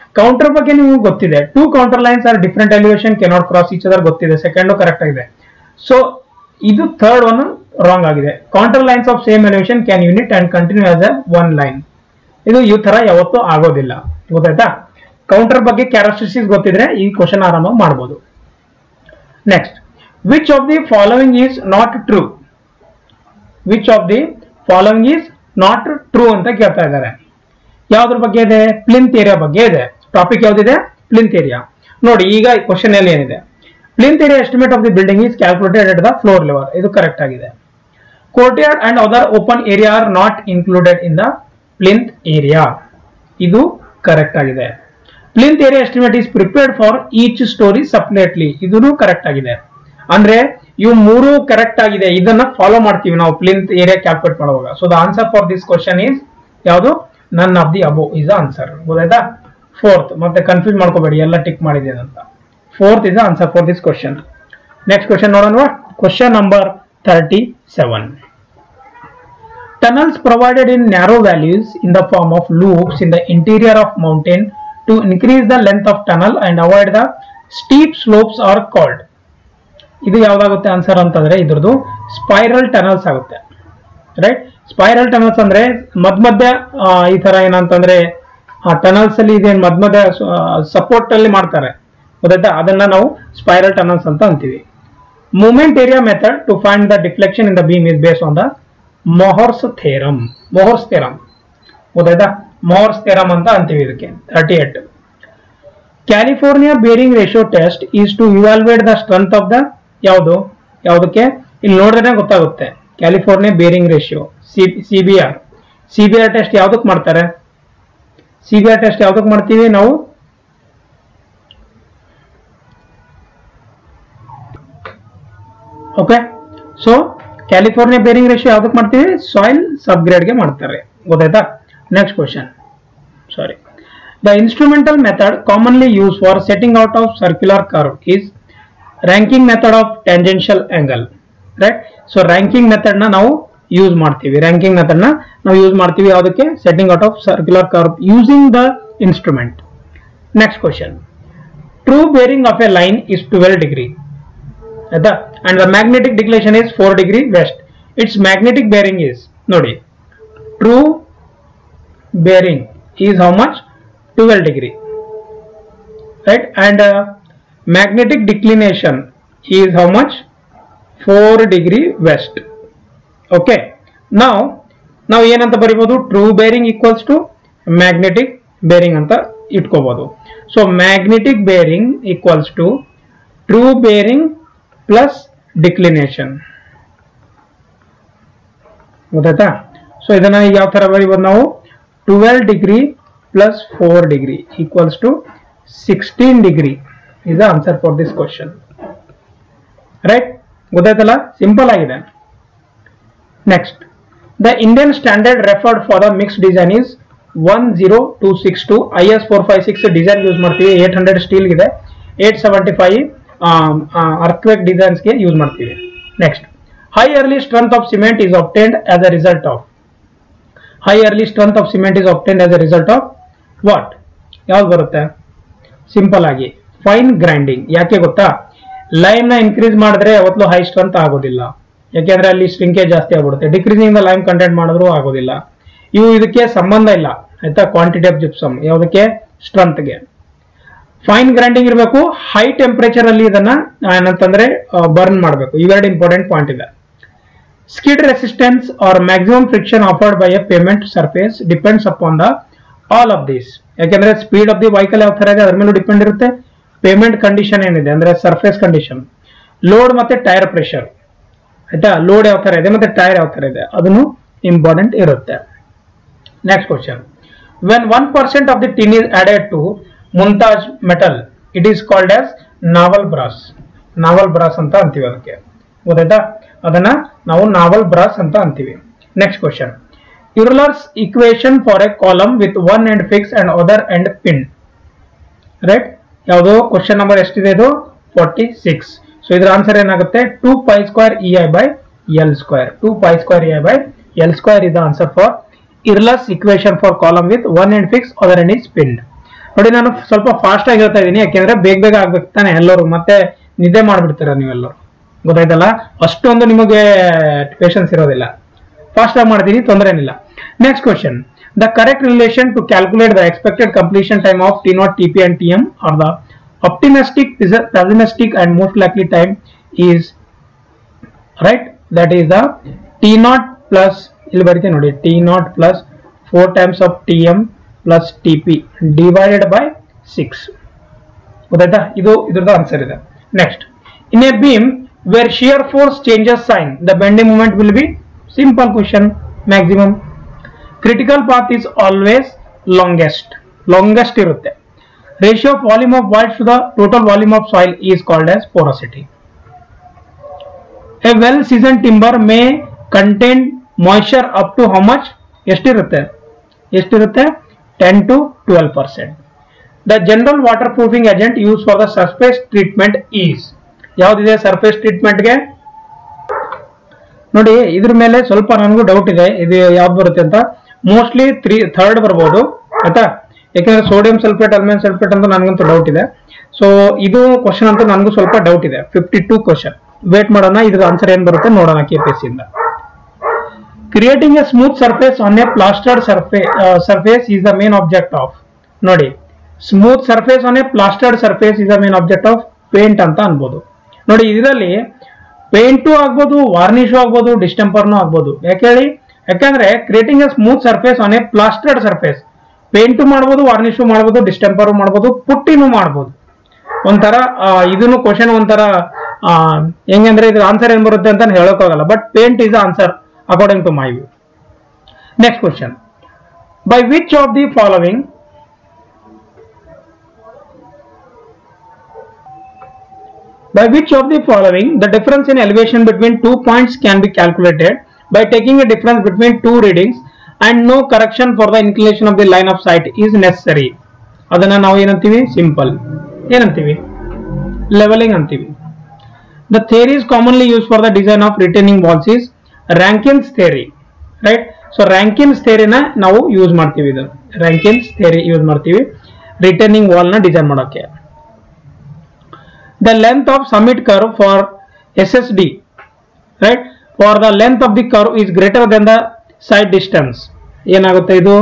ಕೌಂಟರ್ ಬಗ್ಗೆ ನಿಮ್ಗೆ ಗೊತ್ತಿದೆ two counter lines are different elevation cannot cross each other ಗೊತ್ತಿದೆ ಸೆಕೆಂಡು ಕರೆಕ್ಟ್ ಆಗಿದೆ ಸೊ ಇದು ಥರ್ಡ್ ಒನ್ ರಾಂಗ್ ಆಗಿದೆ counter lines of same elevation can unit and continue as a one line ಇದು ಈ ತರ ಯಾವತ್ತೂ ಆಗೋದಿಲ್ಲ ಗೊತ್ತಾಯ್ತಾ ಕೌಂಟರ್ ಬಗ್ಗೆ ಕ್ಯಾರೆಕ್ಟರಿಸ್ಟಿಕ್ಸ್ ಗೊತ್ತಿದ್ರೆ ಈ ಕ್ವಶನ್ ಆರಾಮಾಗಿ ಮಾಡ್ಬೋದು next which of the following is not true which of the following is not true ಅಂತ ಕೇಳ್ತಾ ಇದ್ದಾರೆ ಯಾವ್ದ್ರ ಬಗ್ಗೆ ಇದೆ ಪ್ಲಿಂತ್ ಏರಿಯಾ ಬಗ್ಗೆ ಇದೆ ಟಾಪಿಕ್ ಯಾವ್ದಿದೆ ಪ್ಲಿಂತ್ ಏರಿಯಾ ನೋಡಿ ಈಗ ಕ್ವಶನ್ ಅಲ್ಲಿ ಏನಿದೆ plinth area estimate of the building is calculated at the floor level ಇದು ಕರೆಕ್ಟ್ ಆಗಿದೆ courtyard and other open area are not included in the plinth area ಇದು ಕರೆಕ್ಟ್ ಆಗಿದೆ plinth area estimate is prepared for each storey separately ಇದೂ ಕರೆಕ್ಟ್ ಆಗಿದೆ ಅಂದ್ರೆ ಇವು ಮೂರು ಕರೆಕ್ಟ್ ಆಗಿದೆ ಇದನ್ನ ಫಾಲೋ ಮಾಡ್ತೀವಿ ನಾವು ಪ್ಲಿಂತ್ ಏರಿಯಾ ಕ್ಯಾಲ್ಕುಲೇಟ್ ಮಾಡುವಾಗ so the answer for this question is ಯಾವುದು none of the above is answer ಗೊತ್ತಾಯ್ತಾ ಫೋರ್ತ್ ಮತ್ತೆ ಕನ್ಫ್ಯೂಸ್ ಮಾಡ್ಕೋಬೇಡಿ ಎಲ್ಲ ಟಿಕ್ ಮಾಡಿದ್ದೇನೆ ಅಂತ fourth is answer for this question next question ನೋಡೋಣ question number thirty seven Tunnels provided in narrow valleys in the form of loops in the interior of mountain to increase the length of tunnel and avoid the steep slopes are called. ಇದು ಯಾವ್ದಾಗುತ್ತೆ ಆನ್ಸರ್ ಅಂತಂದ್ರೆ ಇದ್ರದ್ದು ಸ್ಪೈರಲ್ ಟನಲ್ಸ್ ಆಗುತ್ತೆ ರೈಟ್ ಸ್ಪೈರಲ್ ಟನಲ್ಸ್ ಅಂದ್ರೆ ಮಧ್ಯ ಮಧ್ಯ ಆ, ಈ ತರ ಏನಂತಂದ್ರೆ ಆ ಟನಲ್ಸ್ ಅಲ್ಲಿ ಇದೇನು ಮಧ್ಯ ಮಧ್ಯ ಸಪೋರ್ಟ್ ಅಲ್ಲಿ ಮಾಡ್ತಾರೆ ಗೊತ್ತಾಯ್ತಾ ಅದನ್ನ ನಾವು ಸ್ಪೈರಲ್ ಟನಲ್ಸ್ ಅಂತ ಅಂತೀವಿ moment area method to find the deflection in the beam is base on the Mohr's theorem Mohr's theorem ಗೊತ್ತಾಯ್ತಾ ಮೊಹರ್ಸ್ ಥೇರಮ್ ಅಂತ ಅಂತೀವಿ ಇದಕ್ಕೆ thirty eight California bearing ratio test is to evaluate the strength of the ಯಾವುದು ಯಾವುದಕ್ಕೆ ಇಲ್ಲಿ ನೋಡಿದ್ರೆ ಗೊತ್ತಾಗುತ್ತೆ California bearing ratio C C B R C B R test ಯಾವ್ದಕ್ಕೆ ಮಾಡ್ತಾರೆ ಸಿ ಬಿ ಆರ್ ಟೆಸ್ಟ್ ಯಾವ್ದಕ್ಕೆ ಮಾಡ್ತೀವಿ ನಾವು okay so California bearing ratio ಯಾವ್ದಕ್ಕೆ ಮಾಡ್ತೀವಿ ಸಾಯಿಲ್ ಸಬ್ಗ್ರೇಡ್ಗೆ ಮಾಡ್ತಾರೆ ಗೊತ್ತಾಯ್ತಾ next question sorry the instrumental method commonly use for setting out of circular curve is Rankine method of tangential angle right so Rankine method ನ ನಾವು ಯೂಸ್ ಮಾಡ್ತೀವಿ ರ್ಯಾಂಕಿಂಗ್ ಮೆಥಡ್ ನ ನಾವು ಯೂಸ್ ಮಾಡ್ತೀವಿ ಯಾವುದಕ್ಕೆ setting out of circular curve using the instrument next question true bearing of a line is twelve degree ಆಯ್ತಾ and the magnetic declination is four degree west its magnetic bearing is ನೋಡಿ true bearing is how much twelve degree right and uh, magnetic declination is how much 4 degree west okay now ನಾವು ಏನಂತ ಬರಿಬೋದು true bearing equals to magnetic bearing ಅಂತ ಇಟ್ಕೋಬಹುದು so magnetic bearing equals to true bearing plus declination ಗೊತ್ತಾಯ್ತಾ ಸೊ ಇದನ್ನ ಯಾವ ತರ ಬರಿಬೋದು ನಾವು twelve degree plus four degree equals to sixteen degree is the answer for this question right ಗೊತ್ತಾಯ್ತಲ್ಲ ಸಿಂಪಲ್ ಆಗಿದೆ next the Indian standard referred for the mix design is one zero two six two I S four five six design use ಮಾಡ್ತೀವಿ ಏಟ್ ಹಂಡ್ರೆಡ್ ಸ್ಟೀಲ್ ಇದೆ ಏಟ್ ಸೆವೆಂಟಿ ಫೈವ್ ಅರ್ಥ್ವೇಕ್ ಡಿಸೈನ್ಸ್ಗೆ ಯೂಸ್ ಮಾಡ್ತೀವಿ next high early strength of cement is obtained as a result of high early strength of cement is obtained as a result of what ಯಾವ್ದು ಬರುತ್ತೆ ಸಿಂಪಲ್ ಆಗಿ ಫೈನ್ ಗ್ರೈಂಡಿಂಗ್ ಯಾಕೆ ಗೊತ್ತಾ ಲೈಮ್ ನ ಇನ್ಕ್ರೀಸ್ ಮಾಡಿದ್ರೆ ಯಾವತ್ತೂ ಹೈ ಸ್ಟ್ರೆಂತ್ ಆಗೋದಿಲ್ಲ ಯಾಕೆಂದ್ರೆ ಅಲ್ಲಿ ಶ್ರಿಂಕೇಜ್ ಜಾಸ್ತಿ ಆಗ್ಬಿಡುತ್ತೆ ಡಿಕ್ರೀಸಿಂಗ್ ದ ಲೈಮ್ ಕಂಟೆಂಟ್ ಮಾಡಿದ್ರು ಆಗೋದಿಲ್ಲ ಇವು ಇದಕ್ಕೆ ಸಂಬಂಧ ಇಲ್ಲ ಆಯ್ತಾ ಕ್ವಾಂಟಿಟಿ ಆಫ್ ಜಿಪ್ಸಮ್ ಯಾವುದಕ್ಕೆ ಸ್ಟ್ರೆಂತ್ಗೆ ಫೈನ್ ಗ್ರೈಂಡಿಂಗ್ ಇರಬೇಕು ಹೈ ಟೆಂಪರೇಚರ್ ಅಲ್ಲಿ ಇದನ್ನ ಏನಂತಂದ್ರೆ ಬರ್ನ್ ಮಾಡಬೇಕು ಇವೆರಡು ಇಂಪಾರ್ಟೆಂಟ್ ಪಾಯಿಂಟ್ ಇದೆ skid resistance or maximum friction offered by a pavement surface depends upon the all of this ಯಾಕೆಂದ್ರೆ ಸ್ಪೀಡ್ ಆಫ್ ದಿ ವೆಹಿಕಲ್ ಯಾವ ತರ ಇದೆ ಅದ್ರ ಮೇಲೂ ಡಿಪೆಂಡ್ ಇರುತ್ತೆ ಪೇಮೆಂಟ್ ಕಂಡೀಷನ್ ಏನಿದೆ ಅಂದ್ರೆ ಸರ್ಫೇಸ್ ಕಂಡೀಷನ್ ಲೋಡ್ ಮತ್ತೆ ಟೈರ್ ಪ್ರೆಷರ್ ಆಯ್ತಾ ಲೋಡ್ ಯಾವ ತರ ಇದೆ ಮತ್ತೆ ಟೈರ್ ಯಾವ ತರ ಇದೆ ಅದನ್ನು ಇಂಪಾರ್ಟೆಂಟ್ ಇರುತ್ತೆ next question when one percent of the tin is added to Muntz metal it is called as naval brass naval brass ಅಂತ ಅಂತೀವಿ ಅದಕ್ಕೆ ಗೊತ್ತಾಯ್ತಾ ಅದನ್ನ ನಾವು ನಾವಲ್ ಬ್ರಾಸ್ ಅಂತ ಅಂತೀವಿ next question Euler's equation for a column with one end fix and other end pin right ಯಾವುದು ಕ್ವಶನ್ ನಂಬರ್ ಎಷ್ಟಿದೆ ಇದು ಫಾರ್ಟಿ ಸಿಕ್ಸ್ ಸೊ ಇದ್ರ ಆನ್ಸರ್ ಏನಾಗುತ್ತೆ two pi square E I by L square two pi square E I by L square is the answer for Irla's equation for column with one end fixed, other end is pinned. ನೋಡಿ ನಾನು ಸ್ವಲ್ಪ ಫಾಸ್ಟ್ ಆಗಿ ಹೇಳ್ತಾ ಇದ್ದೀನಿ ಯಾಕೆಂದ್ರೆ ಬೇಗ ಬೇಗ ಆಗ್ಬೇಕು ತಾನೆ ಎಲ್ಲರೂ ಮತ್ತೆ ನಿದ್ದೆ ಮಾಡ್ಬಿಡ್ತೀರ ನೀವೆಲ್ಲರೂ ಗೊತ್ತಾಯ್ತಲ್ಲ ಅಷ್ಟೊಂದು ನಿಮಗೆ ಪೇಷನ್ಸ್ ಇರೋದಿಲ್ಲ ಫಾಸ್ಟ್ ಆಗಿ ಮಾಡ್ತೀನಿ ತೊಂದರೆ ಏನಿಲ್ಲ next question the correct relation to calculate the expected completion time of T naught T P and T M are the optimistic pessimistic and most likely time is right that is the t naught plus ಇಲ್ಲಿ ಬರೀತೀನಿ ನೋಡಿ T naught plus four times of T M plus T P divided by six ಗೊತ್ತಾಯ್ತಾ ಇದು ಇದ್ರದ್ದು ಆನ್ಸರ್ ಇದೆ next in a beam where shear force changes sign the bending moment will be simple question maximum critical path is always longest longest ಇರುತ್ತೆ ratio of volume of voids to the total volume of soil is called as porosity a well season timber may contain moisture up to how much ಎಷ್ಟಿರುತ್ತೆ ಎಷ್ಟಿರುತ್ತೆ ten to twelve percent the general waterproofing agent use for the surface treatment is ಯಾವ್ದಿದೆ ಸರ್ಫೇಸ್ ಟ್ರೀಟ್ಮೆಂಟ್ಗೆ ನೋಡಿ ಇದ್ರ ಮೇಲೆ ಸ್ವಲ್ಪ ನನಗೂ ಡೌಟ್ ಇದೆ ಇದು ಯಾವ್ದು ಬರುತ್ತೆ ಅಂತ ಮೋಸ್ಟ್ಲಿ ತ್ರೀ ಥರ್ಡ್ ಬರ್ಬೋದು ಆಯ್ತಾ ಯಾಕಂದ್ರೆ ಸೋಡಿಯಂ ಸಲ್ಫೇಟ್ ಅಲ್ಮೇನ್ ಸಲ್ಫೇಟ್ ಅಂತ ನನಗಂತೂ ಡೌಟ್ ಇದೆ ಸೊ ಇದು ಕ್ವಶನ್ ಅಂತೂ ನನಗೂ ಸ್ವಲ್ಪ ಡೌಟ್ ಇದೆ ಫಿಫ್ಟಿ ಟೂ ಕ್ವಶನ್ ವೇಟ್ ಮಾಡೋಣ ಇದ್ರ ಆನ್ಸರ್ ಏನ್ ಬರುತ್ತೆ ನೋಡೋಣ ಕೆ ಪಿ ಎಸ್ ಇಂದ creating a smooth surface on a plastered surface surface is the main object of ನೋಡಿ smooth surface on a plastered surface is the main object of paint ಅಂತ ಅನ್ಬೋದು ನೋಡಿ ಇದರಲ್ಲಿ ಪೇಂಟು ಆಗ್ಬೋದು ವಾರ್ನಿಶು ಆಗ್ಬೋದು ಡಿಸ್ಟೆಂಪರ್ನು ಆಗ್ಬೋದು ಯಾಕೆ ಹೇಳಿ ಯಾಕಂದ್ರೆ creating a smooth surface on a plastered surface paint ಮಾಡ್ಬೋದು ವಾರ್ನಿಶು ಮಾಡ್ಬೋದು ಡಿಸ್ಟೆಂಪರ್ ಮಾಡ್ಬೋದು ಪುಟ್ಟಿನೂ ಮಾಡ್ಬೋದು ಒಂಥರ ಆ, ಇದನ್ನು ಕ್ವಶನ್ ಒಂಥರ ಆ, ಹೆಂಗಂದ್ರೆ ಇದ್ರ ಆನ್ಸರ್ ಏನ್ ಬರುತ್ತೆ ಅಂತ ಹೇಳೋಕ್ಕಾಗಲ್ಲ but paint is answer according to my view next question by which of the following By which of the following the difference in elevation between two points can be calculated by taking a difference between two readings and no correction for the inclination of the line of sight is necessary. ಅದನ್ನ ನಾವು ಏನಂತೀವಿ ಸಿಂಪಲ್ ಏನಂತೀವಿ ಲೆವೆಲಿಂಗ್ ಅಂತೀವಿ the theory is commonly use for the design of retaining walls is Rankine's theory right so Rankine's ಥೇರಿನ ನಾವು ಯೂಸ್ ಮಾಡ್ತೀವಿ ಇದು ರ್ಯಾಂಕಿನ್ಸ್ ಥೇರಿ ಯೂಸ್ ಮಾಡ್ತೀವಿ ರಿಟರ್ನಿಂಗ್ ವಾಲ್ ನ ಡಿಸೈನ್ ಮಾಡೋಕೆ the length of summit curve for SSD, right? For the length of the curve is greater than the side distance. ಏನಾಗುತ್ತೆ ಇದು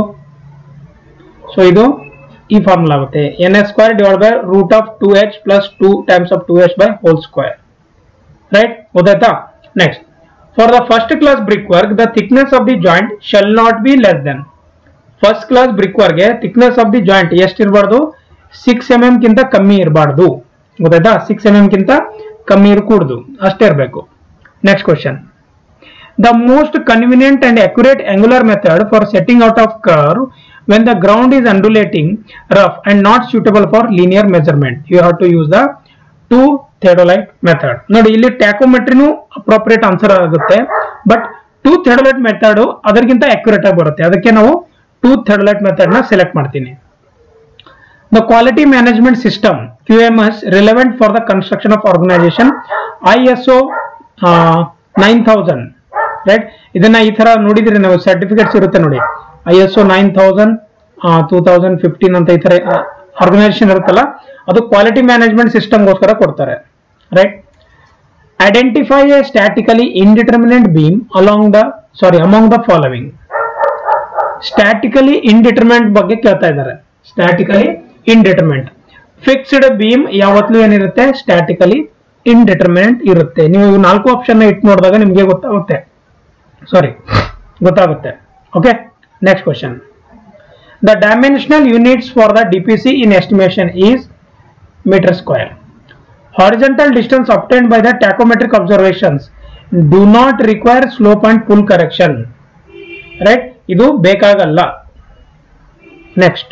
ಸೊ ಇದು ಈ ಫಾರ್ಮುಲಾ ಆಗುತ್ತೆ N S square divide by root of two H plus two times of two H by whole square right ಗೊತ್ತಾಯ್ತಾ next for the first class brick work the thickness of the joint shall not be less than first class brick ವರ್ಗೆ ಥಿಕ್ನೆಸ್ ಆಫ್ ದಿ ಜಾಯಿಂಟ್ ಎಷ್ಟಿರಬಾರ್ದು ಸಿಕ್ಸ್ ಎಂ ಎಂ ಕಿಂತ ಕಮ್ಮಿ ಇರಬಾರ್ದು ಗೊತ್ತಾಯ್ತಾ ಸಿಕ್ಸ್ ಎಂ ಎಂ ಕಿಂತ ಕಮ್ಮಿ ಇರಕೂಡ್ದು ಅಷ್ಟೇ ಇರಬೇಕು next question the most convenient and accurate angular method for setting out of curve when the ground is undulating rough and not suitable for linear measurement you have to use the two theodolite method ನೋಡಿ ಇಲ್ಲಿ ಟ್ಯಾಕೋಮೆಟ್ರಿನೂ ಅಪ್ರೋಪ್ರಿಯೇಟ್ ಆನ್ಸರ್ ಆಗುತ್ತೆ ಬಟ್ ಟೂ ಥೆಡೋಲೈಟ್ ಮೆಥಡ್ ಅದಕ್ಕಿಂತ ಅಕ್ಯುರೇಟ್ ಆಗಿ ಬರುತ್ತೆ ಅದಕ್ಕೆ ನಾವು ಟೂ ಥೆಡೋಲೈಟ್ ಮೆಥಡ್ ನ ಸೆಲೆಕ್ಟ್ ಮಾಡ್ತೀನಿ The quality management system QMS relevant for the construction of organization ISO uh, 9000 right ಇದನ್ನ ಈ ತರ ನೋಡಿದ್ರೆ ನಾವು ಸರ್ಟಿಫಿಕೇಟ್ಸ್ ಇರುತ್ತೆ ನೋಡಿ I S O nine thousand two thousand fifteen ಅಂತ ಈ ತರ ಆರ್ಗನೈಸೇಷನ್ ಇರುತ್ತಲ್ಲ ಅದು ಕ್ವಾಲಿಟಿ ಮ್ಯಾನೇಜ್ಮೆಂಟ್ ಸಿಸ್ಟಮ್ಗೋಸ್ಕರ ಕೊಡ್ತಾರೆ right identify a statically indeterminate beam along the sorry among the following statically indeterminate ಬಗ್ಗೆ ಕೇಳ್ತಾ ಇದ್ದಾರೆ ಸ್ಟ್ಯಾಟಿಕಲಿ ಇಂಡಿಟರ್ಮೆಂಟ್ ಫಿಕ್ಸ್ಡ್ ಬೀಮ್ ಯಾವತ್ತೂ ಏನಿರುತ್ತೆ ಸ್ಟ್ಯಾಟಿಕಲಿ ಇಂಡಿಟರ್ಮಿನೆಂಟ್ ಇರುತ್ತೆ ನೀವು ಇವು ನಾಲ್ಕು ಆಪ್ಷನ್ ಇಟ್ಟು ನೋಡಿದಾಗ ನಿಮಗೆ ಗೊತ್ತಾಗುತ್ತೆ ಸಾರಿ ಗೊತ್ತಾಗುತ್ತೆ okay next question the dimensional units for the DPC in estimation is metre square horizontal distance obtained by the tachometric observations do not require slope and pull correction right ಇದು ಬೇಕಾಗಲ್ಲ next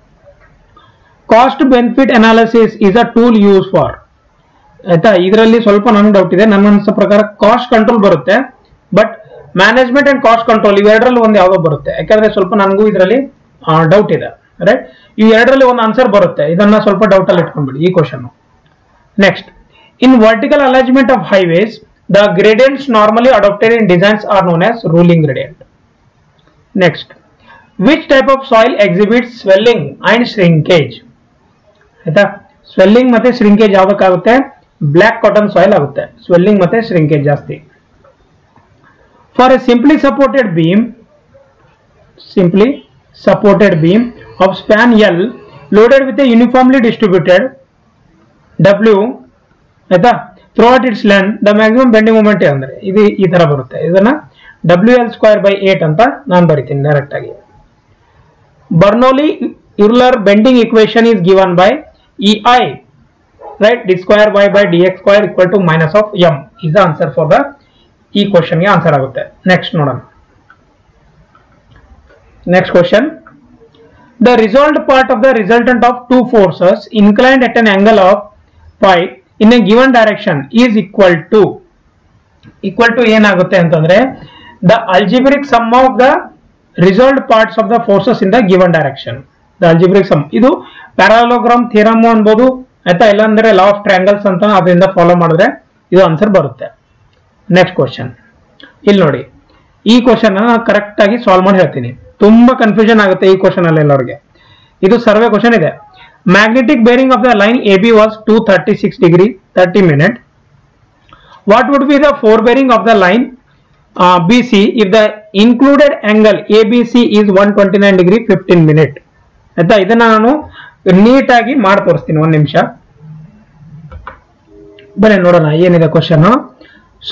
cost benefit analysis is a tool use for ಆಯ್ತಾ ಇದರಲ್ಲಿ ಸ್ವಲ್ಪ ನನ್ಗೆ ಡೌಟ್ ಇದೆ ನನ್ನ ಅನ್ಸೋ ಪ್ರಕಾರ ಕಾಸ್ಟ್ ಕಂಟ್ರೋಲ್ ಬರುತ್ತೆ but management and cost control ಇವೆರಡರಲ್ಲಿ ಒಂದು ಯಾವುದೋ ಬರುತ್ತೆ ಯಾಕಂದ್ರೆ ಸ್ವಲ್ಪ ನನಗೂ ಇದರಲ್ಲಿ ಡೌಟ್ ಇದೆ ರೈಟ್ ಇವು ಎರಡರಲ್ಲಿ ಒಂದು ಆನ್ಸರ್ ಬರುತ್ತೆ ಇದನ್ನ ಸ್ವಲ್ಪ ಡೌಟ್ ಅಲ್ಲಿ ಇಟ್ಕೊಂಡ್ಬಿಡಿ ಈ question Next, in vertical alignment of highways, the gradients normally adopted in designs are known as ruling gradient. Next, which type of soil exhibits swelling and shrinkage? ಆಯ್ತಾ ಸ್ವೆಲ್ಲಿಂಗ್ ಮತ್ತೆ ಶ್ರಿಂಕೇಜ್ ಯಾವ್ದಕ್ಕಾಗುತ್ತೆ ಬ್ಲ್ಯಾಕ್ ಕಾಟನ್ ಸಾಯಿಲ್ ಆಗುತ್ತೆ ಸ್ವೆಲ್ಲಿಂಗ್ ಮತ್ತೆ ಶ್ರಿಂಕೇಜ್ ಜಾಸ್ತಿ for a simply supported beam simply supported beam of span L loaded with a uniformly distributed W ಆಯ್ತಾ throughout its length the maximum bending moment ಅಂದ್ರೆ ಇದು ಈ ತರ ಬರುತ್ತೆ ಇದನ್ನ W L square by eight ಅಂತ ನಾನು ಬರಿತೀನಿ ಡೈರೆಕ್ಟ್ ಆಗಿ Bernoulli Euler bending equation is given by E I right D square Y by D X square equal to minus of M is the answer for the ಈ ಕ್ವಶನ್ಗೆ ಆನ್ಸರ್ ಆಗುತ್ತೆ ನೆಕ್ಸ್ಟ್ ನೋಡೋಣ Next question. The result part of the resultant of two forces inclined at an angle of phi in a given direction is equal to equal to ಏನಾಗುತ್ತೆ ಅಂತಂದ್ರೆ the algebraic sum of the resolved parts of the forces in the given direction the algebraic sum ಇದು ಪ್ಯಾರಾಲೋಗ್ರಾಮ್ ಥಿಯರಮ್ ಅನ್ಬೋದು ಆಯ್ತಾ ಇಲ್ಲಾಂದ್ರೆ ಲಾ ಆಫ್ ಟ್ರಯಾಂಗಲ್ಸ್ ಅಂತ ಅದರಿಂದ ಫಾಲೋ ಮಾಡಿದ್ರೆ ಇದು ಆನ್ಸರ್ ಬರುತ್ತೆ ನೆಕ್ಸ್ಟ್ ಕ್ವಶನ್ ಇಲ್ಲಿ ನೋಡಿ ಈ ಕ್ವಶನ್ ಕರೆಕ್ಟ್ ಆಗಿ ಸಾಲ್ವ್ ಮಾಡಿ ಹೇಳ್ತೀನಿ ತುಂಬಾ ಕನ್ಫ್ಯೂಷನ್ ಆಗುತ್ತೆ ಈ ಕ್ವಶನ್ ಅಲ್ಲಿ ಎಲ್ಲರಿಗೆ ಇದು ಸರ್ವೆ ಕ್ವಶನ್ ಇದೆ magnetic bearing of the line A B was two thirty six degree thirty minute what would be the fore bearing of the line B C if the included angle A B C is one twenty nine degree fifteen minute ಆಯ್ತಾ ಇದನ್ನ ನಾನು ನೀಟಾಗಿ ಮಾಡಿ ತೋರಿಸ್ತೀನಿ ಒಂದ್ ನಿಮಿಷ ಬನ್ನಿ ನೋಡೋಣ ಏನಿದೆ ಕ್ವಶನ್ ಸೊ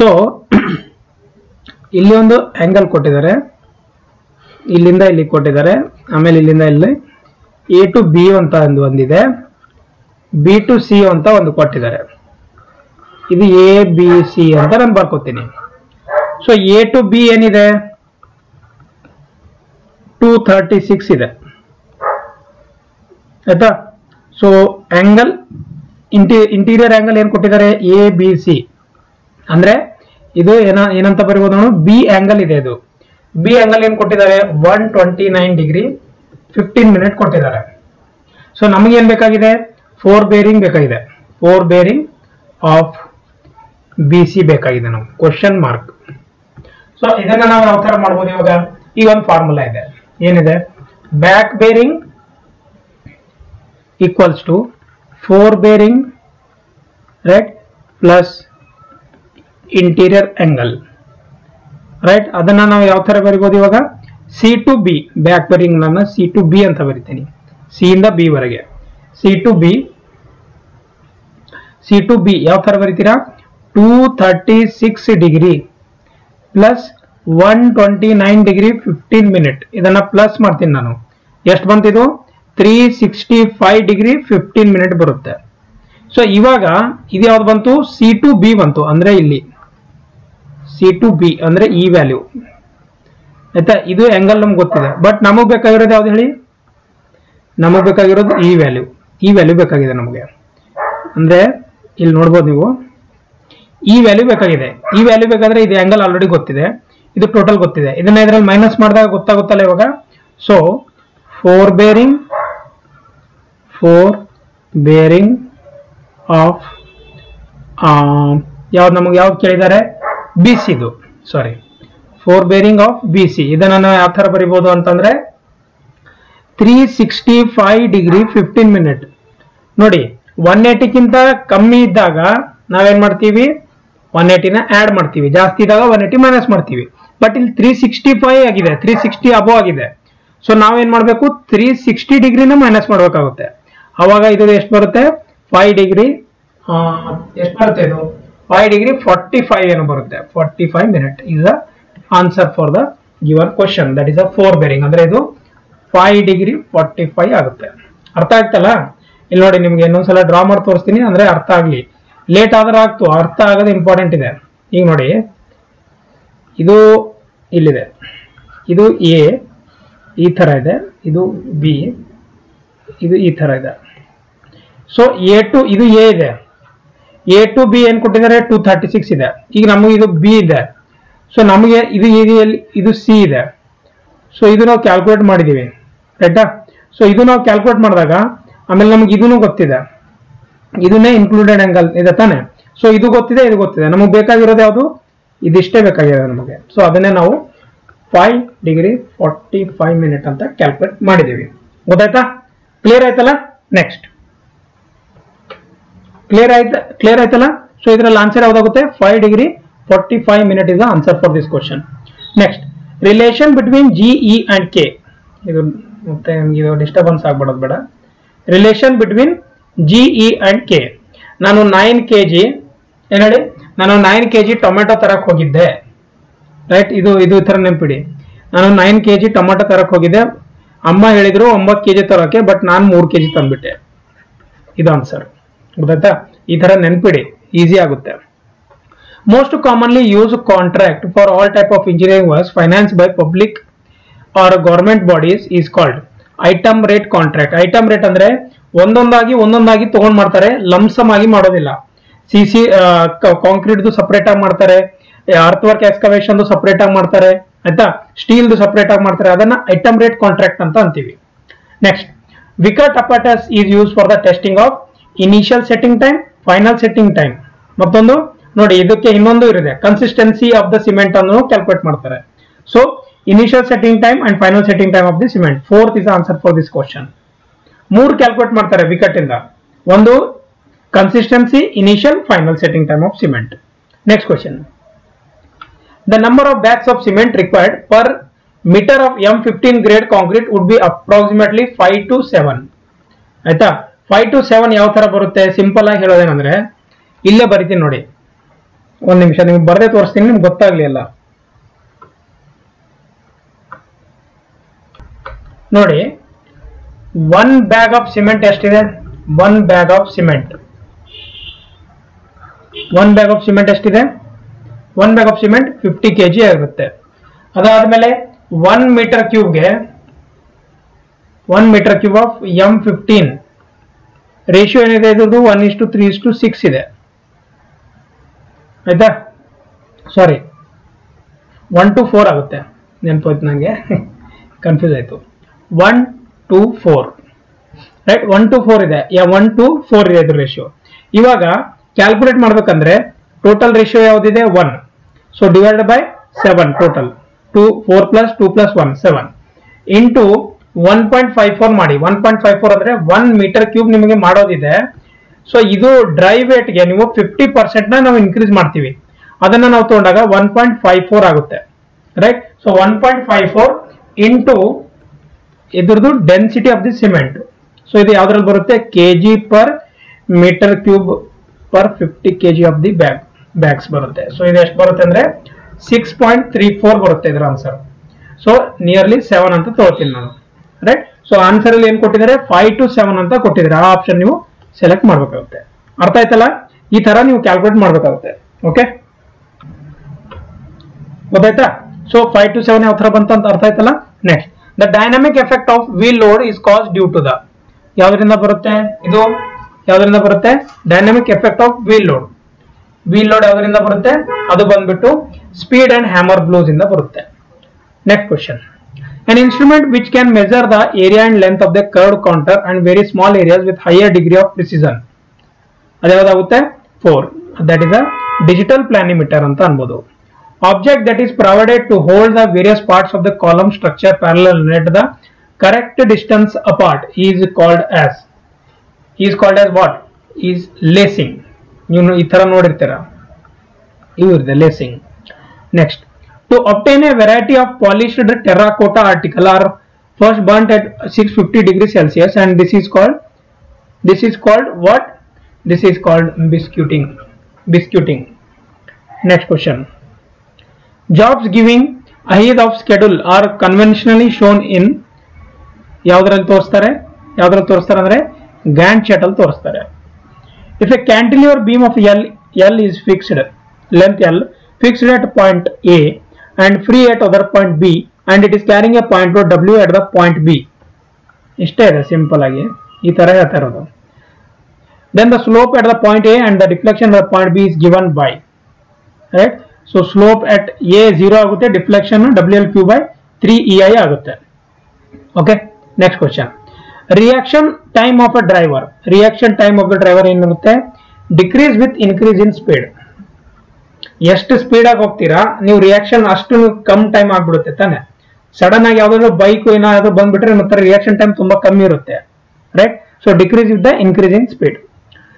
ಇಲ್ಲಿ ಒಂದು ಆಂಗಲ್ ಕೊಟ್ಟಿದ್ದಾರೆ ಇಲ್ಲಿಂದ ಇಲ್ಲಿ ಕೊಟ್ಟಿದ್ದಾರೆ ಆಮೇಲೆ ಇಲ್ಲಿಂದ ಇಲ್ಲಿ ಎ ಟು ಬಿ ಅಂತ ಒಂದು ಒಂದಿದೆ ಬಿ ಟು ಸಿ ಅಂತ ಒಂದು ಕೊಟ್ಟಿದ್ದಾರೆ ಇದು ಎ ಬಿ ಸಿ ಅಂತ ನಾನು ಬರ್ಕೋತೀನಿ ಸೊ ಎ ಟು ಬಿ ಏನಿದೆ ಟೂ ಥರ್ಟಿ ಸಿಕ್ಸ್ ಇದೆ ಆಯ್ತಾ ಸೊ ಆಂಗಲ್ ಇಂಟಿ ಇಂಟೀರಿಯರ್ ಆಂಗಲ್ ಏನ್ ಕೊಟ್ಟಿದ್ದಾರೆ ಎ ಬಿ ಸಿ ಅಂದ್ರೆ ಇದು ಏನ ಏನಂತ ಬರೀಬಹುದು ನಾವು ಬಿ ಆಂಗಲ್ ಇದೆ ಇದು ಬಿ ಆಂಗಲ್ ಏನ್ ಕೊಟ್ಟಿದ್ದಾರೆ one twenty nine degree fifteen minute ಕೊಟ್ಟಿದ್ದಾರೆ ಸೊ ನಮಗೆ ಏನ್ ಬೇಕಾಗಿದೆ ಫೋರ್ ಬೇರಿಂಗ್ ಬೇಕಾಗಿದೆ fore bearing of B C ಬೇಕಾಗಿದೆ ನಾವು ಕ್ವಶನ್ ಮಾರ್ಕ್ ಸೊ ಇದನ್ನ ನಾವು ಯಾವ ತರ ಮಾಡ್ಬೋದು ಇವಾಗ ಈ ಒಂದು ಫಾರ್ಮುಲಾ ಇದೆ ಏನಿದೆ back bearing equals to fore bearing right plus interior angle right ಅದನ್ನ ನಾವು ಯಾವ ತರ ಬರಿಬೋದು ಇವಾಗ C to B back bearing ನನ್ನ ಸಿ ಟು ಬಿ ಅಂತ ಬರಿತೀನಿ ಸಿ ಇಂದ ಬಿ ವರೆಗೆ C to B C to B ಯಾವ ತರ ಬರಿತೀರಾ two thirty six degree plus one twenty nine degree fifteen minute ಇದನ್ನ ಪ್ಲಸ್ ಮಾಡ್ತೀನಿ ನಾನು ಎಷ್ಟು ಬಂತಿದು three sixty five degree fifteen minute ಬರುತ್ತೆ ಸೊ ಇವಾಗ ಇದು ಯಾವ್ದು ಬಂತು ಸಿ ಟು ಬಿ ಬಂತು ಅಂದ್ರೆ ಇಲ್ಲಿ ಸಿ ಟು ಬಿ ಅಂದ್ರೆ ಈ ವ್ಯಾಲ್ಯೂ ಆಯ್ತಾ ಇದು ಆಂಗಲ್ ನಮ್ಗೆ ಗೊತ್ತಿದೆ ಬಟ್ ನಮಗ್ ಬೇಕಾಗಿರೋದು ಯಾವ್ದು ಹೇಳಿ ನಮಗ್ ಬೇಕಾಗಿರೋದು ಈ ವ್ಯಾಲ್ಯೂ ಈ ವ್ಯಾಲ್ಯೂ ಬೇಕಾಗಿದೆ ನಮಗೆ ಅಂದ್ರೆ ಇಲ್ಲಿ ನೋಡ್ಬೋದು ನೀವು ಈ ವ್ಯಾಲ್ಯೂ ಬೇಕಾಗಿದೆ ಈ ವ್ಯಾಲ್ಯೂ ಬೇಕಾದ್ರೆ ಇದು ಆಂಗಲ್ ಆಲ್ರೆಡಿ ಗೊತ್ತಿದೆ ಇದು ಟೋಟಲ್ ಗೊತ್ತಿದೆ ಇದನ್ನ ಇದ್ರಲ್ಲಿ ಮೈನಸ್ ಮಾಡಿದಾಗ ಗೊತ್ತಾಗುತ್ತಲ್ಲ ಇವಾಗ so fore bearing fore bearing of ಯಾವ್ದು ನಮಗೆ ಯಾವ್ದು ಕೇಳಿದ್ದಾರೆ ಬಿ ಸಿದು sorry fore bearing of B C ಇದನ್ನ ನಾವು ಯಾವ ತರ ಬರಿಬೋದು ಅಂತಂದ್ರೆ three sixty five degree fifteen minute ನೋಡಿ ಒನ್ ಏಟಿಗಿಂತ ಕಮ್ಮಿ ಇದ್ದಾಗ ನಾವೇನ್ ಮಾಡ್ತೀವಿ ಒನ್ ಏಟಿನ ಆಡ್ ಮಾಡ್ತೀವಿ ಜಾಸ್ತಿ ಇದ್ದಾಗ ಒನ್ ಏಟಿ ಮೈನಸ್ ಮಾಡ್ತೀವಿ ಬಟ್ ಇಲ್ಲಿ ತ್ರೀ ಸಿಕ್ಸ್ಟಿ ಫೈವ್ ಆಗಿದೆ ತ್ರೀ ಸಿಕ್ಸ್ಟಿ ಅಬೋ ಆಗಿದೆ ಸೊ ನಾವೇನ್ ಮಾಡಬೇಕು ತ್ರೀ ಸಿಕ್ಸ್ಟಿ ಡಿಗ್ರಿನ ಮೈನಸ್ ಮಾಡ್ಬೇಕಾಗುತ್ತೆ ಅವಾಗ ಇದು ಎಷ್ಟು ಬರುತ್ತೆ ಫೈವ್ ಡಿಗ್ರಿ ಎಷ್ಟು ಬರುತ್ತೆ ಇದು ಫೈವ್ ಡಿಗ್ರಿ ಫಾರ್ಟಿ ಫೈವ್ ಏನು ಬರುತ್ತೆ forty five minute is the answer for the given question that is a fore bearing ಅಂದ್ರೆ ಇದು ಫೈವ್ ಡಿಗ್ರಿ ಫಾರ್ಟಿ ಫೈವ್ ಆಗುತ್ತೆ ಅರ್ಥ ಆಗ್ತಲ್ಲ ಇಲ್ಲಿ ನೋಡಿ ನಿಮ್ಗೆ ಇನ್ನೊಂದ್ಸಲ ಡ್ರಾ ಮಾಡಿ ತೋರಿಸ್ತೀನಿ ಅಂದ್ರೆ ಅರ್ಥ ಆಗ್ಲಿ ಲೇಟ್ ಆದ್ರೆ ಆಗ್ತು ಅರ್ಥ ಆಗೋದು ಇಂಪಾರ್ಟೆಂಟ್ ಇದೆ ಈಗ ನೋಡಿ ಇದು ಇಲ್ಲಿದೆ ಇದು ಎ ಈ ತರ ಇದೆ ಇದು ಬಿ ಇದು ಈ ತರ ಇದೆ ಸೊ ಎ ಟು ಇದು ಎ ಇದೆ ಎ ಟು ಬಿ ಏನ್ ಕೊಟ್ಟಿದ್ದಾರೆ ಟೂ ಥರ್ಟಿ ಸಿಕ್ಸ್ ಇದೆ ಈಗ ನಮಗೆ ಇದು ಬಿ ಇದೆ ಸೊ ನಮಗೆ ಇದು ಇದು ಎಲ್ಲಿ- ಇದು ಸಿ ಇದೆ ಸೊ ಇದು ನಾವು ಕ್ಯಾಲ್ಕುಲೇಟ್ ಮಾಡಿದೀವಿ ರೈಟಾ ಸೊ ಇದು ನಾವು ಕ್ಯಾಲ್ಕುಲೇಟ್ ಮಾಡಿದಾಗ ಆಮೇಲೆ ನಮ್ಗೆ ಇದೂ ಗೊತ್ತಿದೆ ಇದನ್ನೇ ಇನ್ಕ್ಲೂಡೆಡ್ ಆಂಗಲ್ ಇದೆ ತಾನೆ ಸೊ ಇದು ಗೊತ್ತಿದೆ ಇದು ಗೊತ್ತಿದೆ ನಮಗೆ ಬೇಕಾಗಿರೋದು ಯಾವುದು ಇದಿಷ್ಟೇ ಬೇಕಾಗಿರೋದು ನಮಗೆ ಸೊ ಅದನ್ನೇ ನಾವು five degree forty five minute ಅಂತ ಕ್ಯಾಲ್ಕುಲೇಟ್ ಮಾಡಿದ್ದೀವಿ ಗೊತ್ತಾಯ್ತಾ ಕ್ಲಿಯರ್ ಆಯ್ತಲ್ಲ ನೆಕ್ಸ್ಟ್ ಕ್ಲಿಯರ್ ಆಯ್ತಾ ಕ್ಲಿಯರ್ ಆಯ್ತಲ್ಲ ಸೊ ಇದರಲ್ಲಿ ಆನ್ಸರ್ ಯಾವ್ದಾಗುತ್ತೆ five degree forty five minute is the answer for this question next relation between G E and K ಇದು ಮತ್ತೆ ಇದು ಡಿಸ್ಟರ್ಬೆನ್ಸ್ ಆಗ್ಬಿಡೋದು ಬೇಡ relation between G E and K ನಾನು ನೈನ್ ಕೆ ಜಿ ಏನ್ ಹೇಳಿ ನಾನು ನೈನ್ ಕೆ ಜಿ ಟೊಮೆಟೊ ತರಕ್ ಹೋಗಿದ್ದೆ ರೈಟ್ ಇದು ಇದು ಈ ಥರ ನೆನ್ಪಿಡಿ ನಾನು ನೈನ್ ಕೆ ಜಿ ಟೊಮೆಟೊ ತರಕ್ ಹೋಗಿದ್ದೆ ಅಮ್ಮ ಹೇಳಿದ್ರು ಒಂಬತ್ತು ಕೆ ಜಿ ತರೋಕೆ ಬಟ್ ನಾನು ಮೂರು ಕೆ ಜಿ ತಂದ್ಬಿಟ್ಟೆ ಇದು ಆನ್ಸರ್ ಗೊತ್ತಾಯ್ತಾ ಈ ತರ ನೆನ್ಪಿಡಿ ಈಸಿ ಆಗುತ್ತೆ most commonly use contract for all type of engineering works finance by public or government bodies is called item rate contract item rate ಅಂದ್ರೆ ಒಂದೊಂದಾಗಿ ಒಂದೊಂದಾಗಿ ತಗೊಂಡ್ ಮಾಡ್ತಾರೆ ಲಂಸಮ್ ಆಗಿ ಮಾಡೋದಿಲ್ಲ ಸಿ ಸಿ ಕಾಂಕ್ರೀಟ್ದು ಸಪರೇಟ್ ಆಗಿ ಮಾಡ್ತಾರೆ ಅರ್ತ್ ವರ್ಕ್ ಎಕ್ಸ್ಕವೇಶನ್ ಸಪರೇಟ್ ಆಗಿ ಮಾಡ್ತಾರೆ ಆಯ್ತಾ ಸ್ಟೀಲ್ದು ಸಪರೇಟ್ ಆಗಿ ಮಾಡ್ತಾರೆ ಅದನ್ನ ಐಟಮ್ ರೇಟ್ ಕಾಂಟ್ರಾಕ್ಟ್ ಅಂತ ಅಂತೀವಿ next Vicat apparatus is use for the testing of initial setting time final setting time ಮತ್ತೊಂದು ನೋಡಿ ಇದಕ್ಕೆ ಇನ್ನೊಂದು ಇರಿದೆ ಕನ್ಸಿಸ್ಟೆನ್ಸಿ ಆಫ್ ದ ಸಿಮೆಂಟ್ ಅನ್ನು ಕ್ಯಾಲ್ಕುಲೇಟ್ ಮಾಡ್ತಾರೆ so initial setting time and final setting time of the cement fourth is answer for this question ಮೂರು ಕ್ಯಾಲ್ಕುಲೇಟ್ ಮಾಡ್ತಾರೆ ವಿಕಟ್ ಇಂದ ಒಂದು consistency initial final setting time of cement next question the number of bags of cement required per meter of M15 grade concrete would be approximately 5 to 7 ಆಯ್ತಾ ಫೈವ್ ಟು ಸೆವೆನ್ ಯಾವ ತರ ಬರುತ್ತೆ ಸಿಂಪಲ್ ಆಗಿ ಹೇಳೋದೇನಂದ್ರೆ ಇಲ್ಲೇ ಬರಿತೀನಿ ನೋಡಿ ಒಂದ್ ನಿಮಿಷ ನಿಮ್ಗೆ ಬರದೇ ತೋರಿಸ್ತೀನಿ ನಿಮ್ಗೆ ಗೊತ್ತಾಗ್ಲಿ ಎಲ್ಲ ನೋಡಿ ಒನ್ ಬ್ಯಾಗ್ ಆಫ್ ಸಿಮೆಂಟ್ ಎಷ್ಟಿದೆ one bag of cement one bag of cement ಎಷ್ಟಿದೆ one bag of cement fifty K G ಆಗುತ್ತೆ ಅದಾದ್ಮೇಲೆ ಒನ್ ಮೀಟರ್ ಕ್ಯೂಬ್ಗೆ one metre cube of M fifteen ratio ಏನಿದೆ ಇದ್ರದ್ದು one is to three is to six ಇದೆ ಆಯ್ತಾ ಸಾರಿ ಒನ್ ಟು ಫೋರ್ ಆಗುತ್ತೆ ನೆನಪೋಯ್ತು ನನಗೆ ಕನ್ಫ್ಯೂಸ್ ಆಯಿತು one two four right one two four ಇದೆ ಯಾ ಒನ್ ಟು ಫೋರ್ ಇದೆ ಇದ್ರ ರೇಷಿಯೋ ಇವಾಗ ಕ್ಯಾಲ್ಕುಲೇಟ್ ಮಾಡ್ಬೇಕಂದ್ರೆ ಟೋಟಲ್ ರೇಷಿಯೋ ಯಾವ್ದಿದೆ one so divide by seven total two four plus two plus one seven into one point five four ಮಾಡಿ ಒನ್ ಪಾಯಿಂಟ್ ಫೈವ್ ಫೋರ್ ಅಂದ್ರೆ ಒನ್ ಮೀಟರ್ ಕ್ಯೂಬ್ ನಿಮಗೆ ಮಾಡೋದಿದೆ ಸೊ ಇದು ಡ್ರೈ ವೇಟ್ಗೆ ನೀವು ಫಿಫ್ಟಿ ಪರ್ಸೆಂಟ್ ನ ನಾವು ಇನ್ಕ್ರೀಸ್ ಮಾಡ್ತೀವಿ ಅದನ್ನ ನಾವು ತಗೊಂಡಾಗ ಒನ್ ಪಾಯಿಂಟ್ ಫೈವ್ ಫೋರ್ ಆಗುತ್ತೆ right so one point five four into ಇದ್ರದ್ದು density of the cement so ಇದು ಯಾವ್ದ್ರಲ್ಲಿ ಬರುತ್ತೆ K G per metre cube per fifty K G of the bag bags ಬರುತ್ತೆ ಸೊ ಇದು ಎಷ್ಟು ಬರುತ್ತೆ ಅಂದ್ರೆ ಸಿಕ್ಸ್ ಪಾಯಿಂಟ್ ತ್ರೀ ಫೋರ್ ಬರುತ್ತೆ ಇದರ ಆನ್ಸರ್ ಸೊ ನಿಯರ್ಲಿ ಸೆವೆನ್ ಅಂತ ತಗೋತೀನಿ ನಾನು ರೈಟ್ ಸೊ ಆನ್ಸರ್ ಅಲ್ಲಿ ಏನ್ ಕೊಟ್ಟಿದ್ದಾರೆ ಫೈವ್ ಟು ಸೆವೆನ್ ಅಂತ ಕೊಟ್ಟಿದ್ದಾರೆ ಆ ಆಪ್ಷನ್ ನೀವು ಸೆಲೆಕ್ಟ್ ಮಾಡ್ಬೇಕಾಗುತ್ತೆ ಅರ್ಥ ಆಯ್ತಲ್ಲ ಈ ತರ ನೀವು ಕ್ಯಾಲ್ಕುಲೇಟ್ ಮಾಡ್ಬೇಕಾಗುತ್ತೆ ಓಕೆ ಗೊತ್ತಾಯ್ತಾ ಸೊ ಫೈವ್ ಟು ಸೆವೆನ್ ಯಾವ ತರ ಬಂತ ಅಂತ ಅರ್ಥ ಆಯ್ತಲ್ಲ next the dynamic effect of wheel load is cause due to the ಯಾವ್ದ್ರಿಂದ ಬರುತ್ತೆ ಇದು ಯಾವ್ದ್ರಿಂದ ಬರುತ್ತೆ dynamic effect of wheel load wheel load ಯಾವ್ದ್ರಿಂದ ಬರುತ್ತೆ ಅದು ಬಂದ್ಬಿಟ್ಟು ಸ್ಪೀಡ್ ಅಂಡ್ ಹ್ಯಾಮರ್ ಬ್ಲೂಸ್ ಇಂದ ಬರುತ್ತೆ next question an instrument which can measure the area and length of the curved counter and very small areas with higher degree of precision ಅದ್ಯಾವ್ದಾಗುತ್ತೆ four that is a digital planimeter ಅಂತ ಅನ್ಬೋದು object that is provided to hold the various parts of the column structure parallel net the correct distance apart is called as is called as what is lacing ನೀವು ಈ ತರ ನೋಡಿರ್ತೀರ ಇವು ಇದೆ lacing next to obtain a variety of polished terracotta article are first burnt at 650 degrees celsius and this is called this is called what this is called biscuiting biscuiting next question jobs giving ahead of schedule are conventionally shown in ಯಾವ್ದ್ರಲ್ಲಿ ತೋರಿಸ್ತಾರೆ ಯಾವ್ದ್ರಲ್ಲಿ ತೋರಿಸ್ತಾರೆ ಅಂದ್ರೆ ಗ್ಯಾಂಡ್ ಚಾರ್ಟ್ ಅಲ್ಲಿ ತೋರಿಸ್ತಾರೆ if a cantilever beam of L L is fixed length L fixed at point A and free at other point B and it is carrying a point load W at the point B. ಇಷ್ಟೇ ಇದೆ ಸಿಂಪಲ್ ಆಗಿ ಈ ತರ ಹೇಳ್ತಾ ಇರೋದು then the slope at the point A and the deflection at the point B is given by right so slope at A zero ಆಗುತ್ತೆ deflection W L cube by three E I ಆಗುತ್ತೆ okay next question reaction time of a driver reaction time of the driver ಏನಿರುತ್ತೆ decrease with increase in speed ಎಷ್ಟು ಸ್ಪೀಡ್ ಆಗಿ ಹೋಗ್ತೀರಾ ನೀವು ರಿಯಾಕ್ಷನ್ ಅಷ್ಟು ಕಮ್ ಟೈಮ್ ಆಗ್ಬಿಡುತ್ತೆ ತಾನೆ ಸಡನ್ ಆಗಿ ಯಾವ್ದಾದ್ರು ಬೈಕ್ ಏನಾದ್ರು ಬಂದ್ಬಿಟ್ರೆ ಮತ್ತೆ ರಿಯಾಕ್ಷನ್ ಟೈಮ್ ತುಂಬಾ ಕಮ್ಮಿ ಇರುತ್ತೆ right so decrease with the increase in speed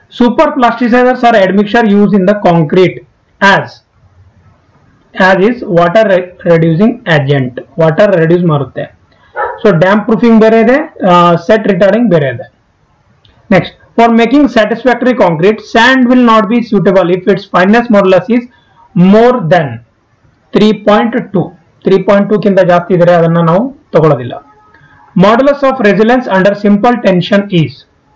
super plasticisers are admixture used in the concrete as as is water re- reducing agent water reduce ಮಾಡುತ್ತೆ ಸೊ ಡ್ಯಾಮ್ ಪ್ರೂಫಿಂಗ್ ಬೇರೆ ಇದೆ ಸೆಟ್ ರಿಟರ್ನಿಂಗ್ ಬೇರೆ ಇದೆ next for making satisfactory concrete sand will not be suitable if its fineness modulus is more than three point two three point two ಕಿಂತ ಜಾಸ್ತಿ ಇದ್ರೆ ಅದನ್ನ ನಾವು ತಗೊಳ್ಳೋದಿಲ್ಲ modulus of resilience under simple tension is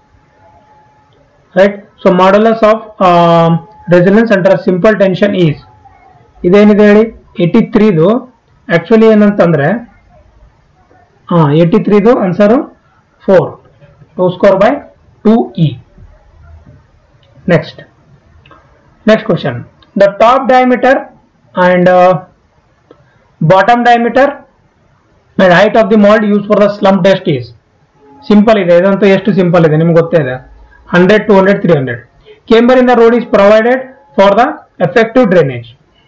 right so modulus of resilience under simple tension is ಇದೇನಿದೆ ಹೇಳಿ ಏಯ್ಟಿ ತ್ರೀದು ಆಕ್ಚುಲಿ ಏನಂತಂದ್ರೆ ಹಾ ಏಯ್ಟಿ ತ್ರೀದು answer four to score by two E next next question the top diameter and bottom diameter and height of the mould use for the slump test is simple ಇದೆ ಇದಂತೂ ಎಷ್ಟು ಸಿಂಪಲ್ ಇದೆ ನಿಮ್ಗೆ ಗೊತ್ತೇ ಇದೆ hundred two hundred three hundred camber in the road is provided for the effective drainage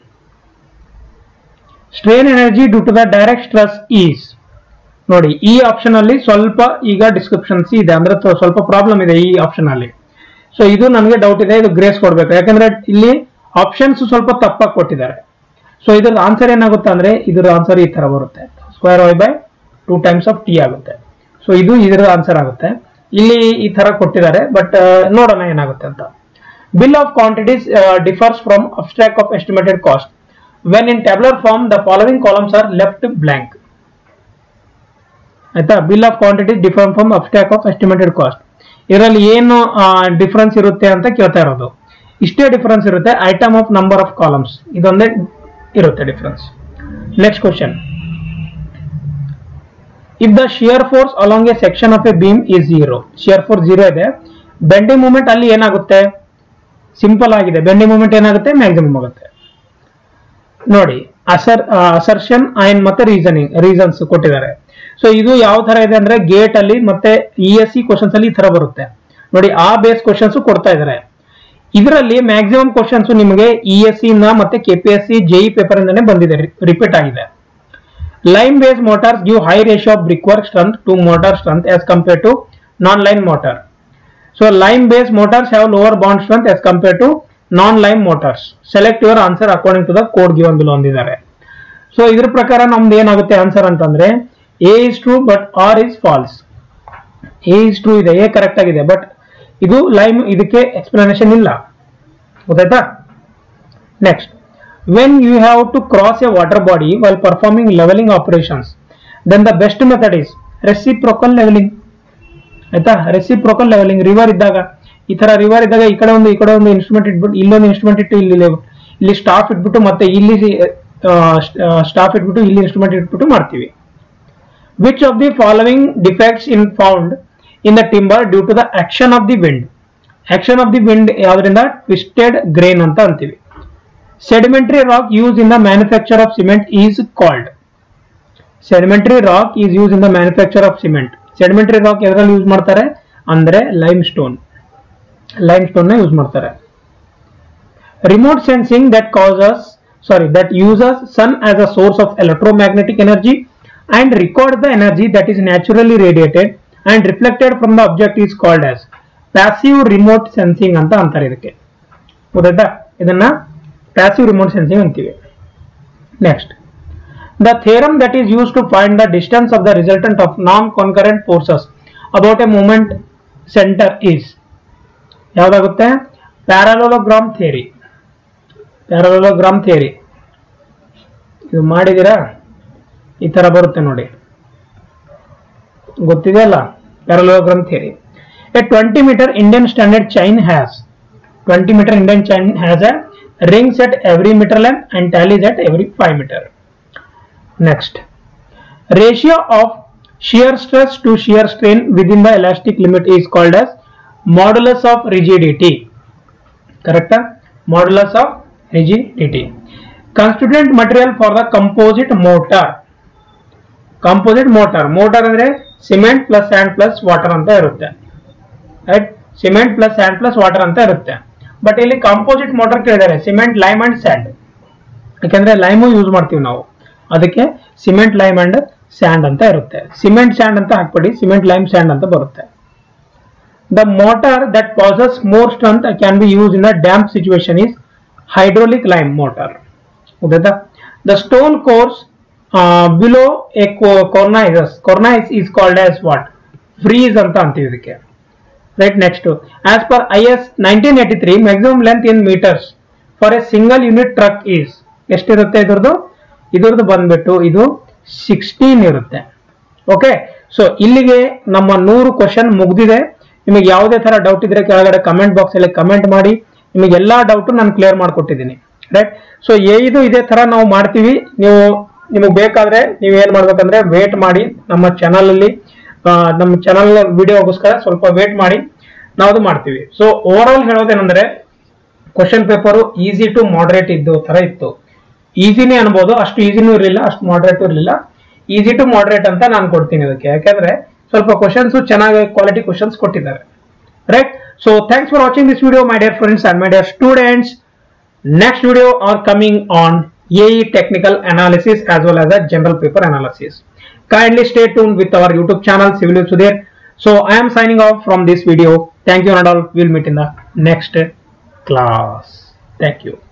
strain energy due to the direct stress is ನೋಡಿ ಈ ಆಪ್ಷನ್ ಅಲ್ಲಿ ಸ್ವಲ್ಪ ಈಗ ಡಿಸ್ಕ್ರಿಪ್ಷನ್ಸ್ ಇದೆ ಅಂದ್ರೆ ತ- ಸ್ವಲ್ಪ ಪ್ರಾಬ್ಲಮ್ ಇದೆ ಈ ಆಪ್ಷನ್ ಅಲ್ಲಿ ಸೊ ಇದು ನನಗೆ ಡೌಟ್ ಇದೆ ಇದು ಗ್ರೇಸ್ ಕೊಡ್ಬೇಕು ಯಾಕಂದ್ರೆ ಇಲ್ಲಿ ಆಪ್ಷನ್ಸ್ ಸ್ವಲ್ಪ ತಪ್ಪಾಗಿ ಕೊಟ್ಟಿದ್ದಾರೆ ಸೊ ಇದ್ರದ್ದು ಆನ್ಸರ್ ಏನಾಗುತ್ತೆ ಅಂದ್ರೆ ಇದ್ರ ಆನ್ಸರ್ ಈ ತರ ಬರುತ್ತೆ square Y by two times of T ಆಗುತ್ತೆ ಸೊ ಇದು ಇದರ ಆನ್ಸರ್ ಆಗುತ್ತೆ ಇಲ್ಲಿ ಈ ತರ ಕೊಟ್ಟಿದ್ದಾರೆ ಬಟ್ ನೋಡೋಣ ಏನಾಗುತ್ತೆ ಅಂತ bill of quantities differs from abstract of estimated cost when in tabular form the following columns are left blank ಆಯ್ತಾ bill of quantities differ from abstract of estimated cost ಇದರಲ್ಲಿ ಏನು ಡಿಫರೆನ್ಸ್ ಇರುತ್ತೆ ಅಂತ ಕೇಳ್ತಾ ಇರೋದು ಇಷ್ಟೇ ಡಿಫರೆನ್ಸ್ ಇರುತ್ತೆ item of number of columns ಇದೊಂದೇ ಇರುತ್ತೆ difference next question if the shear force along a section of a beam is zero shear force zero ಇದೆ ಬೆಂಡಿಂಗ್ ಮೂಮೆಂಟ್ ಅಲ್ಲಿ ಏನಾಗುತ್ತೆ ಸಿಂಪಲ್ ಆಗಿದೆ ಬೆಂಡಿಂಗ್ ಮೂಮೆಂಟ್ ಏನಾಗುತ್ತೆ ಮ್ಯಾಕ್ಸಿಮಮ್ ಆಗುತ್ತೆ ನೋಡಿ ಅಸರ್ ಅಸರ್ಷನ್ ಅಂಡ್ ಮತ್ತೆ ರೀಸನಿಂಗ್ ರೀಸನ್ಸ್ ಕೊಟ್ಟಿದ್ದಾರೆ ಸೊ ಇದು ಯಾವ ತರ ಇದೆ ಅಂದ್ರೆ ಗೇಟ್ ಅಲ್ಲಿ ಮತ್ತೆ ಇ ಎಸ್ ಸಿ ಕ್ವಶನ್ಸ್ ಅಲ್ಲಿ ಈ ತರ ಬರುತ್ತೆ ನೋಡಿ ಆ ಬೇಸ್ ಕ್ವಶನ್ಸ್ ಕೊಡ್ತಾ ಇದ್ದಾರೆ ಇದರಲ್ಲಿ ಮ್ಯಾಕ್ಸಿಮಮ್ ಕ್ವಶನ್ಸ್ ನಿಮಗೆ ಇ ಎಸ್ ಸಿ ನ ಮತ್ತೆ K P S C JE paper ಇಂದಾನೆ ಬಂದಿದೆ ರಿಪೀಟ್ ಆಗಿದೆ lime base mortars give high ratio of brick work strength to mortar strength as compare to non lime mortar so lime base mortars have lower bond strength as compare to non lime mortars select your answer according to the code given below ಅಂದಿದ್ದಾರೆ ಸೊ ಇದ್ರ ಪ್ರಕಾರ ನಮ್ದು ಏನಾಗುತ್ತೆ ಆನ್ಸರ್ ಅಂತಂದ್ರೆ A is true but R is false A is true ಇದೆ ಎ ಕರೆಕ್ಟ್ ಆಗಿದೆ ಬಟ್ ಇದು ಲೈನ್ ಇದಕ್ಕೆ ಎಕ್ಸ್ಪ್ಲನೇಷನ್ ಇಲ್ಲ ಗೊತ್ತಾಯ್ತಾ next when you have to cross a water body while performing levelling operations then the best method is reciprocal levelling ಆಯ್ತಾ ರೆಸಿಪ್ರೊಕಲ್ ಲೆವೆಲಿಂಗ್ ರಿವರ್ ಇದ್ದಾಗ ಈ ತರ ರಿವರ್ ಇದ್ದಾಗ ಈ ಕಡೆ ಒಂದು ಈ ಕಡೆ ಒಂದು ಇನ್ಸ್ಟ್ರೂಮೆಂಟ್ ಇಟ್ಬಿಟ್ಟು ಇಲ್ಲೊಂದು ಇನ್ಸ್ಟ್ರೂಮೆಂಟ್ ಇಟ್ಟು ಇಲ್ಲಿ level- ಇಲ್ಲಿ ಸ್ಟಾಫ್ ಇಟ್ಬಿಟ್ಟು ಮತ್ತೆ ಇಲ್ಲಿ ಸ್ಟಾಫ್ ಇಟ್ಬಿಟ್ಟು ಇಲ್ಲಿ ಇನ್ಸ್ಟ್ರೂಮೆಂಟ್ ಇಟ್ಬಿಟ್ಟು ಮಾಡ್ತೀವಿ which of the following defects is found in the timber due to the action of the wind action of the wind ಯಾವ್ದ್ರಿಂದ ಟ್ವಿಸ್ಟೆಡ್ ಗ್ರೇನ್ ಅಂತ ಅಂತೀವಿ sedimentary rock use in the manufacture of cement is called sedimentary rock is use in the manufacture of cement sedimentary rock ಎದ್ರಲ್ಲಿ ಯೂಸ್ ಮಾಡ್ತಾರೆ ಅಂದ್ರೆ ಲೈಮ್ ಸ್ಟೋನ್ ಲೈಮ್ ಸ್ಟೋನ್ ನ ಯೂಸ್ ಮಾಡ್ತಾರೆ remote sensing that causes sorry that uses sun as a source of electromagnetic energy and record the energy that is naturally radiated and reflected from the object is called as passive remote sensing ಅಂತ ಅಂತಾರೆ ಇದಕ್ಕೆ ಗೊತ್ತಾಯ್ತಾ ಇದನ್ನ ಪ್ಯಾಸಿವ್ ರಿಮೋಟ್ ಸೆನ್ಸಿಂಗ್ ಅಂತೀವಿ next The theorem that is used to find the distance of the resultant of non-concurrent forces about a moment center is ಯಾವ್ದಾಗುತ್ತೆ ಪ್ಯಾರಲೋಗ್ರಾಮ್ ಥಿಯರಿ ಪ್ಯಾರಲೋಗ್ರಾಮ್ ಥಿಯರಿ ಇದು ಮಾಡಿದಿರಾ ಈ ತರ ಬರುತ್ತೆ ನೋಡಿ ಗೊತ್ತಿದೆಯಲ್ಲ parallelogram theory a twenty metre Indian standard chain has twenty metre Indian chain has a rings at every meter length and tallies at every 5 meter. Next, ratio of shear stress to shear strain within the elastic limit is called as modulus of rigidity. Correct? Modulus of rigidity. Constituent material for the composite mortar. Composite mortar mortar ಅಂದ್ರೆ cement plus sand plus water ಅಂತ ಇರುತ್ತೆ right cement plus sand plus water ಅಂತ ಇರುತ್ತೆ ಬಟ್ ಇಲ್ಲಿ ಕಾಂಪೋಸಿಟ್ ಮೋಟಾರ್ ಕೇಳಿದ್ದಾರೆ ಸಿಮೆಂಟ್ ಲೈಮ್ ಅಂಡ್ ಸ್ಯಾಂಡ್ ಯಾಕಂದ್ರೆ ಲೈಮು ಯೂಸ್ ಮಾಡ್ತೀವಿ ನಾವು ಅದಕ್ಕೆ ಸಿಮೆಂಟ್ ಲೈಮ್ ಅಂಡ್ ಸ್ಯಾಂಡ್ ಅಂತ ಇರುತ್ತೆ ಸಿಮೆಂಟ್ ಸ್ಯಾಂಡ್ ಅಂತ ಹಾಕ್ಬೇಡಿ ಸಿಮೆಂಟ್ ಲೈಮ್ ಸ್ಯಾಂಡ್ ಅಂತ ಬರುತ್ತೆ the motor that possesses more strength can be used in a damp situation is hydraulic lime motor ಗೊತ್ತಾಯ್ತಾ the stone course uh, below a co- cornice cornice is called as what freeze ಅಂತ ಅಂತೀವಿ ಇದಕ್ಕೆ right next as per I S nineteen eighty three maximum length in metres for a single unit truck is ಎಷ್ಟಿರುತ್ತೆ ಇದ್ರದ್ದು ಇದ್ರದ್ದು ಬಂದ್ಬಿಟ್ಟು ಇದು ಸಿಕ್ಸ್ಟೀನ್ ಇರುತ್ತೆ ಓಕೆ ಸೊ ಇಲ್ಲಿಗೆ ನಮ್ಮ ನೂರು ಕ್ವಶನ್ ಮುಗ್ದಿದೆ ನಿಮಗೆ ಯಾವುದೇ ತರ ಡೌಟ್ ಇದ್ರೆ ಕೆಳಗಡೆ ಕಮೆಂಟ್ ಬಾಕ್ಸ್ ಅಲ್ಲಿ ಕಮೆಂಟ್ ಮಾಡಿ ನಿಮಗೆ ಎಲ್ಲಾ ಡೌಟ್ ನಾನು ಕ್ಲಿಯರ್ ಮಾಡಿಕೊಟ್ಟಿದ್ದೀನಿ ರೈಟ್ ಸೊ ಇದು ಇದೇ ತರ ನಾವು ಮಾಡ್ತೀವಿ ನೀವು ನಿಮಗೆ ಬೇಕಾದ್ರೆ ನೀವು ಏನ್ ಮಾಡ್ಬೇಕಂದ್ರೆ ವೇಟ್ ಮಾಡಿ ನಮ್ಮ ಚಾನಲ್ ಅಲ್ಲಿ ಆ, ನಮ್ಮ ಚಾನಲ್ ವಿಡಿಯೋಗೋಸ್ಕರ ಸ್ವಲ್ಪ ವೇಟ್ ಮಾಡಿ ನಾವು ಅದು ಮಾಡ್ತೀವಿ ಸೊ ಓವರ್ ಆಲ್ ಹೇಳೋದೇನೆಂದ್ರೆ question paper easy to moderate ಇದ್ದು ತರ ಇತ್ತು ಈಸಿನೇ ಅನ್ಬೋದು ಅಷ್ಟು ಈಸಿನೂ ಇರಲಿಲ್ಲ ಅಷ್ಟು ಮಾಡ್ರೇಟ್ ಇರಲಿಲ್ಲ ಈಸಿ ಟು ಮಾಡ್ರೇಟ್ ಅಂತ ನಾನು ಕೊಡ್ತೀನಿ ಅದಕ್ಕೆ ಯಾಕಂದ್ರೆ ಸ್ವಲ್ಪ ಕ್ವಶನ್ಸ್ ಚೆನ್ನಾಗಿ ಕ್ವಾಲಿಟಿ ಕ್ವಶನ್ಸ್ ಕೊಟ್ಟಿದ್ದಾರೆ right so thanks for watching this video my dear friends and my dear students next video are coming on AE technical analysis as well as a general paper analysis. Kindly stay tuned with our YouTube channel Civil with Sudhir. So I am signing off from this video. Thank you and all. We'll meet in the next class. Thank you.